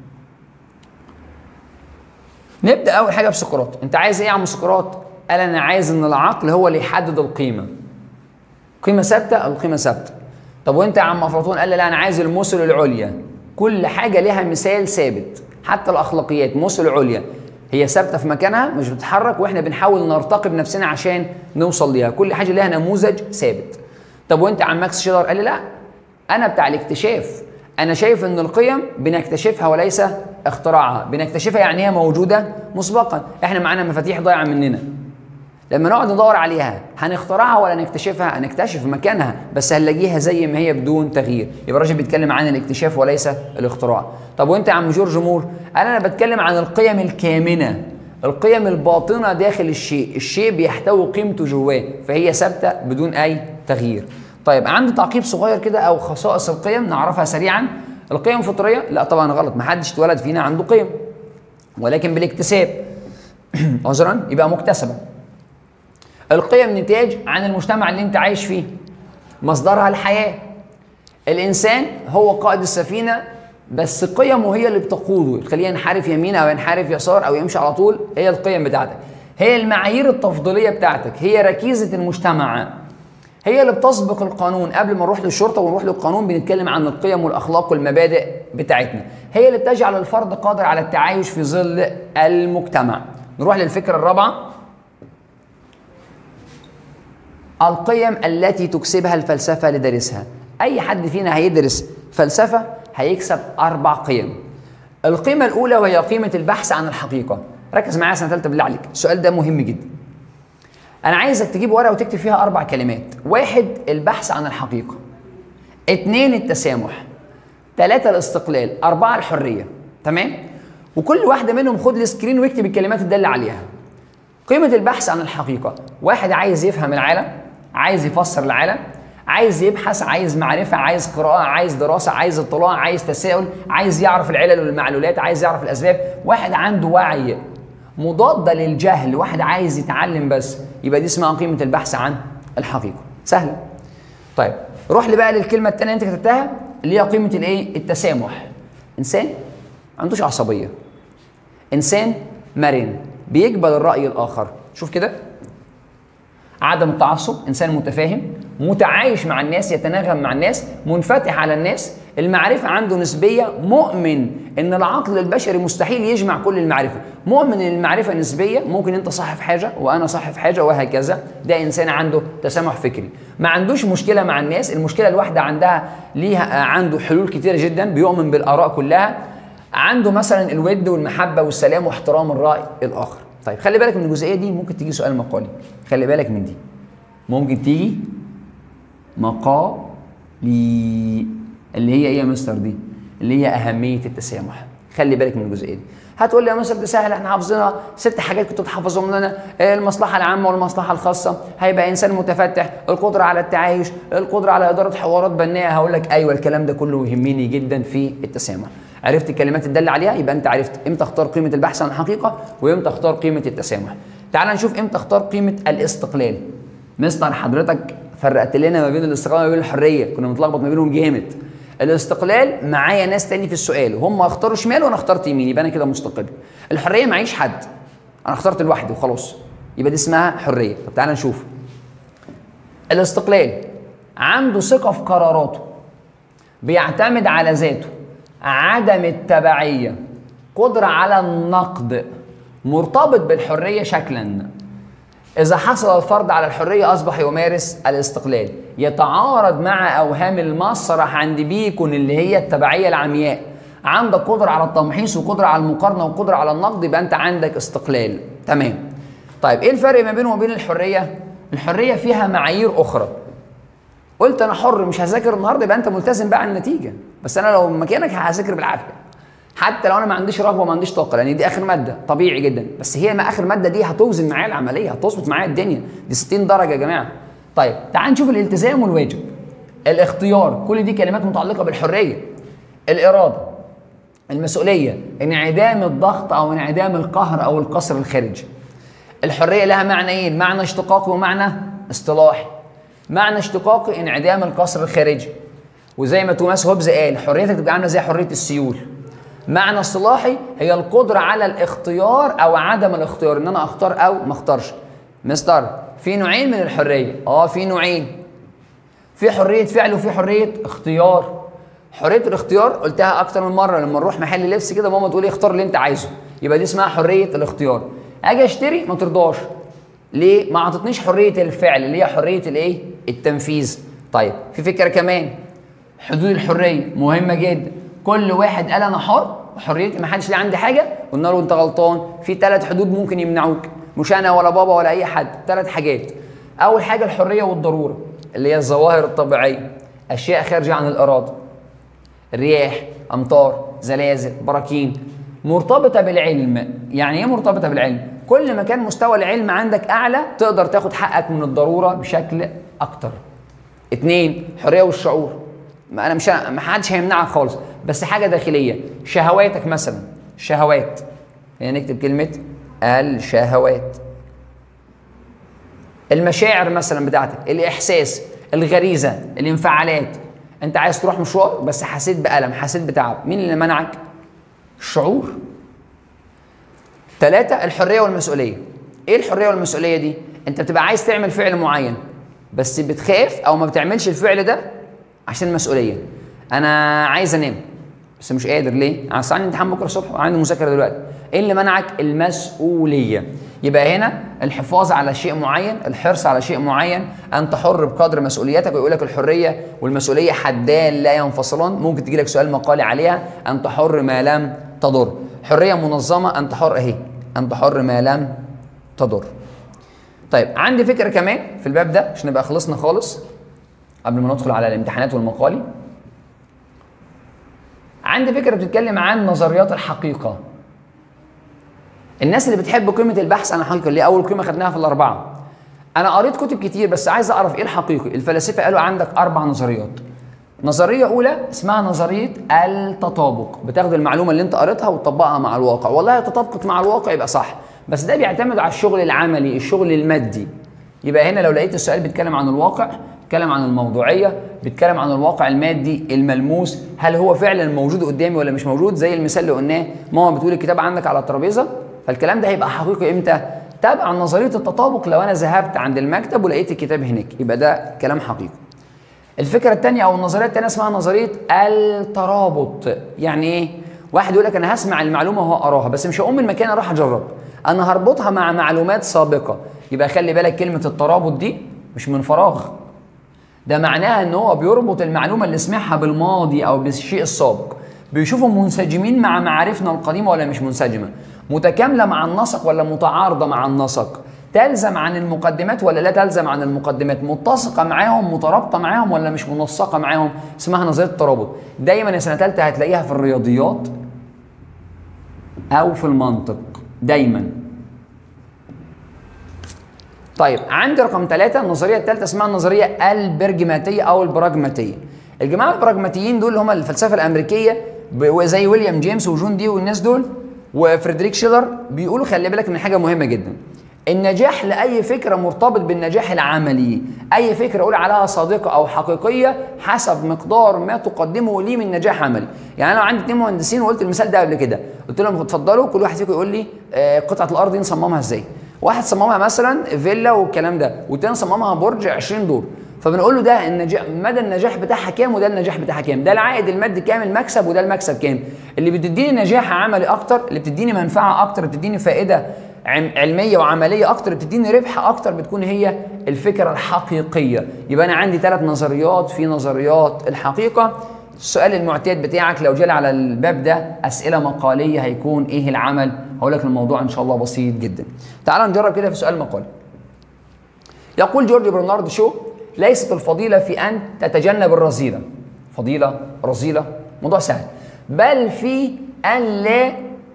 نبدا اول حاجه بسقراط انت عايز ايه يا عم سقراط قال انا عايز ان العقل هو اللي يحدد القيمه قيمه ثابته القيمه ثابته طب وانت يا عم افلاطون قال لا انا عايز المثل العليا كل حاجه لها مثال ثابت حتى الاخلاقيات مثل عليا هي ثابته في مكانها مش بتتحرك واحنا بنحاول نرتقي بنفسنا عشان نوصل ليها كل حاجه لها نموذج ثابت طب وانت عم ماكس شيلر قال لي لا انا بتاع الاكتشاف انا شايف ان القيم بنكتشفها وليس اختراعها بنكتشفها يعني هي موجوده مسبقا احنا معانا مفاتيح ضايعه مننا لما نقعد ندور عليها هنخترعها ولا نكتشفها هنكتشف مكانها بس هنلاقيها زي ما هي بدون تغيير يبقى الراجل بيتكلم عن الاكتشاف وليس الاختراع طب وانت يا عم جورج مور قال انا بتكلم عن القيم الكامنه القيم الباطنه داخل الشيء الشيء بيحتوي قيمته جواه فهي ثابته بدون اي تغيير طيب عندي تعقيب صغير كده او خصائص القيم نعرفها سريعا القيم فطريه لا طبعا غلط ما حدش اتولد فينا عنده قيم ولكن بالاكتساب عذرا يبقى مكتسبه القيم نتاج عن المجتمع اللي انت عايش فيه مصدرها الحياه الانسان هو قائد السفينه بس قيمه هي اللي بتقوده تخليه ينحرف يمين او ينحرف يسار او يمشي على طول هي القيم بتاعتك هي المعايير التفضيليه بتاعتك هي ركيزه المجتمع هي اللي بتسبق القانون قبل ما نروح للشرطه ونروح للقانون بنتكلم عن القيم والاخلاق والمبادئ بتاعتنا هي اللي بتجعل الفرد قادر على التعايش في ظل المجتمع نروح للفكره الرابعه القيم التي تكسبها الفلسفه لدارسها اي حد فينا هيدرس فلسفه هيكسب اربع قيم القيمه الاولى وهي قيمه البحث عن الحقيقه ركز معايا سنه ثالثه بالله عليك السؤال ده مهم جدا انا عايزك تجيب ورقه وتكتب فيها اربع كلمات واحد البحث عن الحقيقه اثنين التسامح ثلاثة الاستقلال أربعة الحرية تمام وكل واحدة منهم خد السكرين واكتب الكلمات الدالة عليها قيمة البحث عن الحقيقة واحد عايز يفهم العالم عايز يفسر العالم عايز يبحث عايز معرفة عايز قراءة عايز دراسة عايز اطلاع عايز تساؤل عايز يعرف العلل والمعلولات عايز يعرف الأسباب واحد عنده وعي مضادة للجهل واحد عايز يتعلم بس يبقى دي اسمها قيمة البحث عن الحقيقة سهلة طيب روح لي بقى للكلمة التانية اللي انت كتبتها اللي هي قيمة الايه التسامح انسان ما عندوش عصبية انسان مرن بيقبل الرأي الآخر شوف كده عدم التعصب انسان متفاهم متعايش مع الناس يتناغم مع الناس منفتح على الناس المعرفة عنده نسبية مؤمن ان العقل البشري مستحيل يجمع كل المعرفة مؤمن ان المعرفة نسبية ممكن انت صح في حاجة وانا صح في حاجة وهكذا ده انسان عنده تسامح فكري ما عندوش مشكلة مع الناس المشكلة الواحدة عندها ليها عنده حلول كتيرة جدا بيؤمن بالاراء كلها عنده مثلا الود والمحبة والسلام واحترام الرأي الآخر طيب خلي بالك من الجزئية دي ممكن تيجي سؤال مقالي خلي بالك من دي ممكن تيجي مقالي اللي هي ايه يا مستر دي اللي هي اهميه التسامح خلي بالك من الجزئيه دي هتقول لي يا مستر دي سهل احنا حافظينها ست حاجات كنتوا تحفظهم لنا المصلحه العامه والمصلحه الخاصه هيبقى انسان متفتح القدره على التعايش القدره على اداره حوارات بناءه هقول لك ايوه الكلام ده كله يهمني جدا في التسامح عرفت الكلمات الداله عليها يبقى انت عرفت امتى اختار قيمه البحث عن الحقيقه وامتى اختار قيمه التسامح تعال نشوف امتى اختار قيمه الاستقلال مستر حضرتك فرقت لنا ما بين الاستقلال وما بين الحريه كنا متلخبط ما بينهم جامد الاستقلال معايا ناس تاني في السؤال هم اختاروا شمال وانا اخترت يمين يبقى انا كده مستقل الحريه معيش حد انا اخترت لوحدي وخلاص يبقى دي اسمها حريه طب تعالى نشوف الاستقلال عنده ثقه في قراراته بيعتمد على ذاته عدم التبعيه قدره على النقد مرتبط بالحريه شكلا إذا حصل الفرض على الحرية أصبح يمارس الاستقلال يتعارض مع أوهام المسرح عند بيكون اللي هي التبعية العمياء عندك قدرة على التمحيص وقدرة على المقارنة وقدرة على النقد يبقى أنت عندك استقلال تمام طيب إيه الفرق ما بينه وبين الحرية؟ الحرية فيها معايير أخرى قلت أنا حر مش هذاكر النهاردة يبقى أنت ملتزم بقى على النتيجة بس أنا لو مكانك هذاكر بالعافية حتى لو انا ما عنديش رغبه وما عنديش طاقه لان دي اخر ماده طبيعي جدا بس هي ما اخر ماده دي هتوزن معايا العمليه هتظبط معايا الدنيا دي 60 درجه يا جماعه طيب تعال نشوف الالتزام والواجب الاختيار كل دي كلمات متعلقه بالحريه الاراده المسؤوليه انعدام الضغط او انعدام القهر او القصر الخارجي الحريه لها معنى ايه معنى اشتقاقي ومعنى اصطلاحي معنى اشتقاقي انعدام القصر الخارجي وزي ما توماس هوبز قال حريتك تبقى عامله زي حريه السيول معنى اصطلاحي هي القدرة على الاختيار أو عدم الاختيار إن أنا أختار أو ما أختارش. مستر في نوعين من الحرية، أه في نوعين. في حرية فعل وفي حرية اختيار. حرية الاختيار قلتها أكتر من مرة لما نروح محل لبس كده ماما تقول لي اختار اللي أنت عايزه. يبقى دي اسمها حرية الاختيار. أجي أشتري ما ترضاش. ليه؟ ما عطتنيش حرية الفعل اللي هي حرية الإيه؟ التنفيذ. طيب في فكرة كمان حدود الحرية مهمة جدا. كل واحد قال انا حر حريتي ما حدش ليه عندي حاجه قلنا له انت غلطان في ثلاث حدود ممكن يمنعوك مش انا ولا بابا ولا اي حد ثلاث حاجات اول حاجه الحريه والضروره اللي هي الظواهر الطبيعيه اشياء خارجه عن الاراده رياح امطار زلازل براكين مرتبطه بالعلم يعني ايه مرتبطه بالعلم كل ما كان مستوى العلم عندك اعلى تقدر تاخد حقك من الضروره بشكل اكتر اتنين حريه والشعور ما انا مش ما حدش هيمنعك خالص بس حاجه داخليه شهواتك مثلا شهوات يعني نكتب كلمه الشهوات المشاعر مثلا بتاعتك الاحساس الغريزه الانفعالات انت عايز تروح مشوار بس حسيت بالم حسيت بتعب مين اللي منعك الشعور ثلاثة الحرية والمسؤولية ايه الحرية والمسؤولية دي انت بتبقى عايز تعمل فعل معين بس بتخاف او ما بتعملش الفعل ده عشان المسؤوليه انا عايز انام بس مش قادر ليه انا عندي امتحان بكره الصبح وعندي مذاكره دلوقتي ايه اللي منعك المسؤوليه يبقى هنا الحفاظ على شيء معين الحرص على شيء معين انت حر بقدر مسؤوليتك ويقول لك الحريه والمسؤوليه حدان لا ينفصلان ممكن تجي لك سؤال مقالي عليها انت حر ما لم تضر حريه منظمه انت حر اهي انت حر ما لم تضر طيب عندي فكره كمان في الباب ده عشان نبقى خلصنا خالص قبل ما ندخل على الامتحانات والمقالي عندي فكره بتتكلم عن نظريات الحقيقه الناس اللي بتحب قيمه البحث عن الحقيقه اللي اول قيمه خدناها في الاربعه انا قريت كتب كتير بس عايز اعرف ايه الحقيقي الفلاسفه قالوا عندك اربع نظريات نظريه اولى اسمها نظريه التطابق بتاخد المعلومه اللي انت قريتها وتطبقها مع الواقع والله تطابقت مع الواقع يبقى صح بس ده بيعتمد على الشغل العملي الشغل المادي يبقى هنا لو لقيت السؤال بيتكلم عن الواقع بيتكلم عن الموضوعيه بيتكلم عن الواقع المادي الملموس هل هو فعلا موجود قدامي ولا مش موجود زي المثال اللي قلناه ماما بتقول الكتاب عندك على الترابيزه فالكلام ده هيبقى حقيقي امتى تبع نظريه التطابق لو انا ذهبت عند المكتب ولقيت الكتاب هناك يبقى ده كلام حقيقي الفكره الثانيه او النظريه الثانيه اسمها نظريه الترابط يعني ايه واحد يقول لك انا هسمع المعلومه وهو اراها بس مش هقوم من مكان اروح اجرب انا هربطها مع معلومات سابقه يبقى خلي بالك كلمه الترابط دي مش من فراغ ده معناها ان هو بيربط المعلومه اللي سمعها بالماضي او بالشيء السابق بيشوفهم منسجمين مع معارفنا القديمه ولا مش منسجمه متكامله مع النسق ولا متعارضه مع النسق تلزم عن المقدمات ولا لا تلزم عن المقدمات متسقه معاهم مترابطه معاهم ولا مش منسقه معاهم اسمها نظريه الترابط دايما يا سنه ثالثه هتلاقيها في الرياضيات او في المنطق دايما طيب عندي رقم ثلاثة النظرية الثالثة اسمها النظرية البرجماتية أو البراجماتية. الجماعة البراجماتيين دول هم الفلسفة الأمريكية زي ويليام جيمس وجون دي والناس دول وفريدريك شيلر بيقولوا خلي بالك من حاجة مهمة جدا. النجاح لأي فكرة مرتبط بالنجاح العملي، أي فكرة أقول عليها صادقة أو حقيقية حسب مقدار ما تقدمه لي من نجاح عملي، يعني أنا لو عندي اثنين مهندسين وقلت المثال ده قبل كده، قلت لهم اتفضلوا كل واحد فيكم يقول لي آه قطعة الأرض دي نصممها إزاي؟ واحد صممها مثلا فيلا والكلام ده والتاني صممها برج 20 دور فبنقول له ده النجاح مدى النجاح بتاعها كام وده النجاح بتاعها كام ده العائد المادي كام المكسب وده المكسب كام اللي بتديني نجاح عملي اكتر اللي بتديني منفعه اكتر بتديني فائده علميه وعمليه اكتر بتديني ربح اكتر بتكون هي الفكره الحقيقيه يبقى انا عندي ثلاث نظريات في نظريات الحقيقه السؤال المعتاد بتاعك لو جالي على الباب ده اسئله مقاليه هيكون ايه العمل هقول لك الموضوع ان شاء الله بسيط جدا تعال نجرب كده في سؤال مقالي يقول جورج برنارد شو ليست الفضيله في ان تتجنب الرذيله فضيله رذيله موضوع سهل بل في ان لا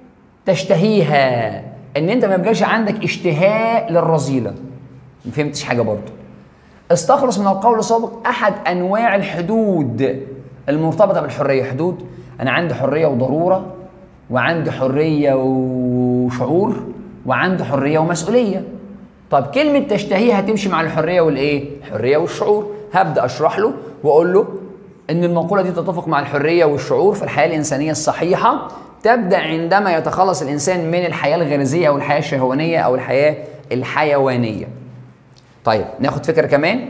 تشتهيها ان انت ما يبقاش عندك اشتهاء للرذيله ما فهمتش حاجه برضه استخلص من القول السابق احد انواع الحدود المرتبطه بالحريه حدود انا عندي حريه وضروره وعندي حريه وشعور وعندي حريه ومسؤوليه طب كلمه تشتهيه هتمشي مع الحريه والايه الحريه والشعور هبدا اشرح له واقول له ان المقوله دي تتفق مع الحريه والشعور في الحياه الانسانيه الصحيحه تبدا عندما يتخلص الانسان من الحياه الغريزيه او الحياه الشهوانيه او الحياه الحيوانيه طيب ناخد فكره كمان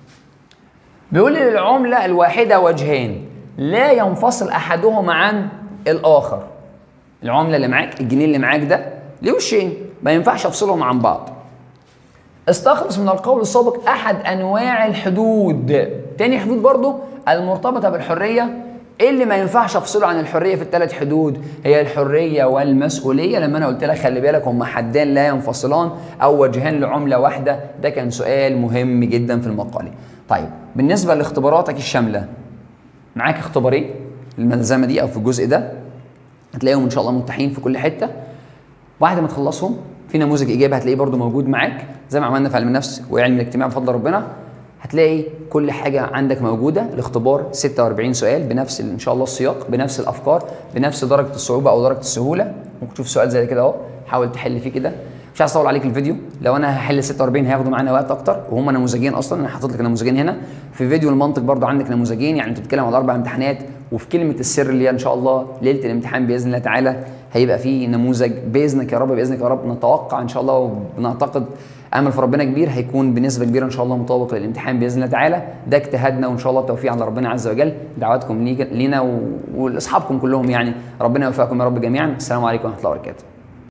بيقول لي للعمله الواحده وجهان لا ينفصل احدهما عن الاخر العمله اللي معاك الجنيه اللي معاك ده ليه وشين ما ينفعش افصلهم عن بعض استخلص من القول السابق احد انواع الحدود تاني حدود برضو المرتبطه بالحريه اللي ما ينفعش افصله عن الحريه في الثلاث حدود هي الحريه والمسؤوليه لما انا قلت لك خلي بالك هم حدان لا ينفصلان او وجهان لعمله واحده ده كان سؤال مهم جدا في المقاله طيب بالنسبه لاختباراتك الشامله معاك اختبارين الملزمه دي او في الجزء ده هتلاقيهم ان شاء الله متاحين في كل حته بعد ما تخلصهم في نموذج اجابه هتلاقيه برده موجود معاك زي ما عملنا في علم النفس وعلم الاجتماع بفضل ربنا هتلاقي كل حاجه عندك موجوده الاختبار 46 سؤال بنفس ان شاء الله السياق بنفس الافكار بنفس درجه الصعوبه او درجه السهوله ممكن تشوف سؤال زي كده اهو حاول تحل فيه كده مش عايز اطول عليك الفيديو لو انا هحل 46 هياخدوا معانا وقت اكتر وهم نموذجين اصلا انا حاطط لك نموذجين هنا في فيديو المنطق برضو عندك نموذجين يعني انت بتتكلم على اربع امتحانات وفي كلمه السر اللي هي ان شاء الله ليله الامتحان باذن الله تعالى هيبقى في نموذج باذنك يا رب باذنك يا رب نتوقع ان شاء الله ونعتقد امل في ربنا كبير هيكون بنسبه كبيره ان شاء الله مطابق للامتحان باذن الله تعالى ده اجتهادنا وان شاء الله التوفيق عند ربنا عز وجل دعواتكم لينا ولاصحابكم كلهم يعني ربنا يوفقكم يا رب جميعا السلام عليكم ورحمه الله وبركاته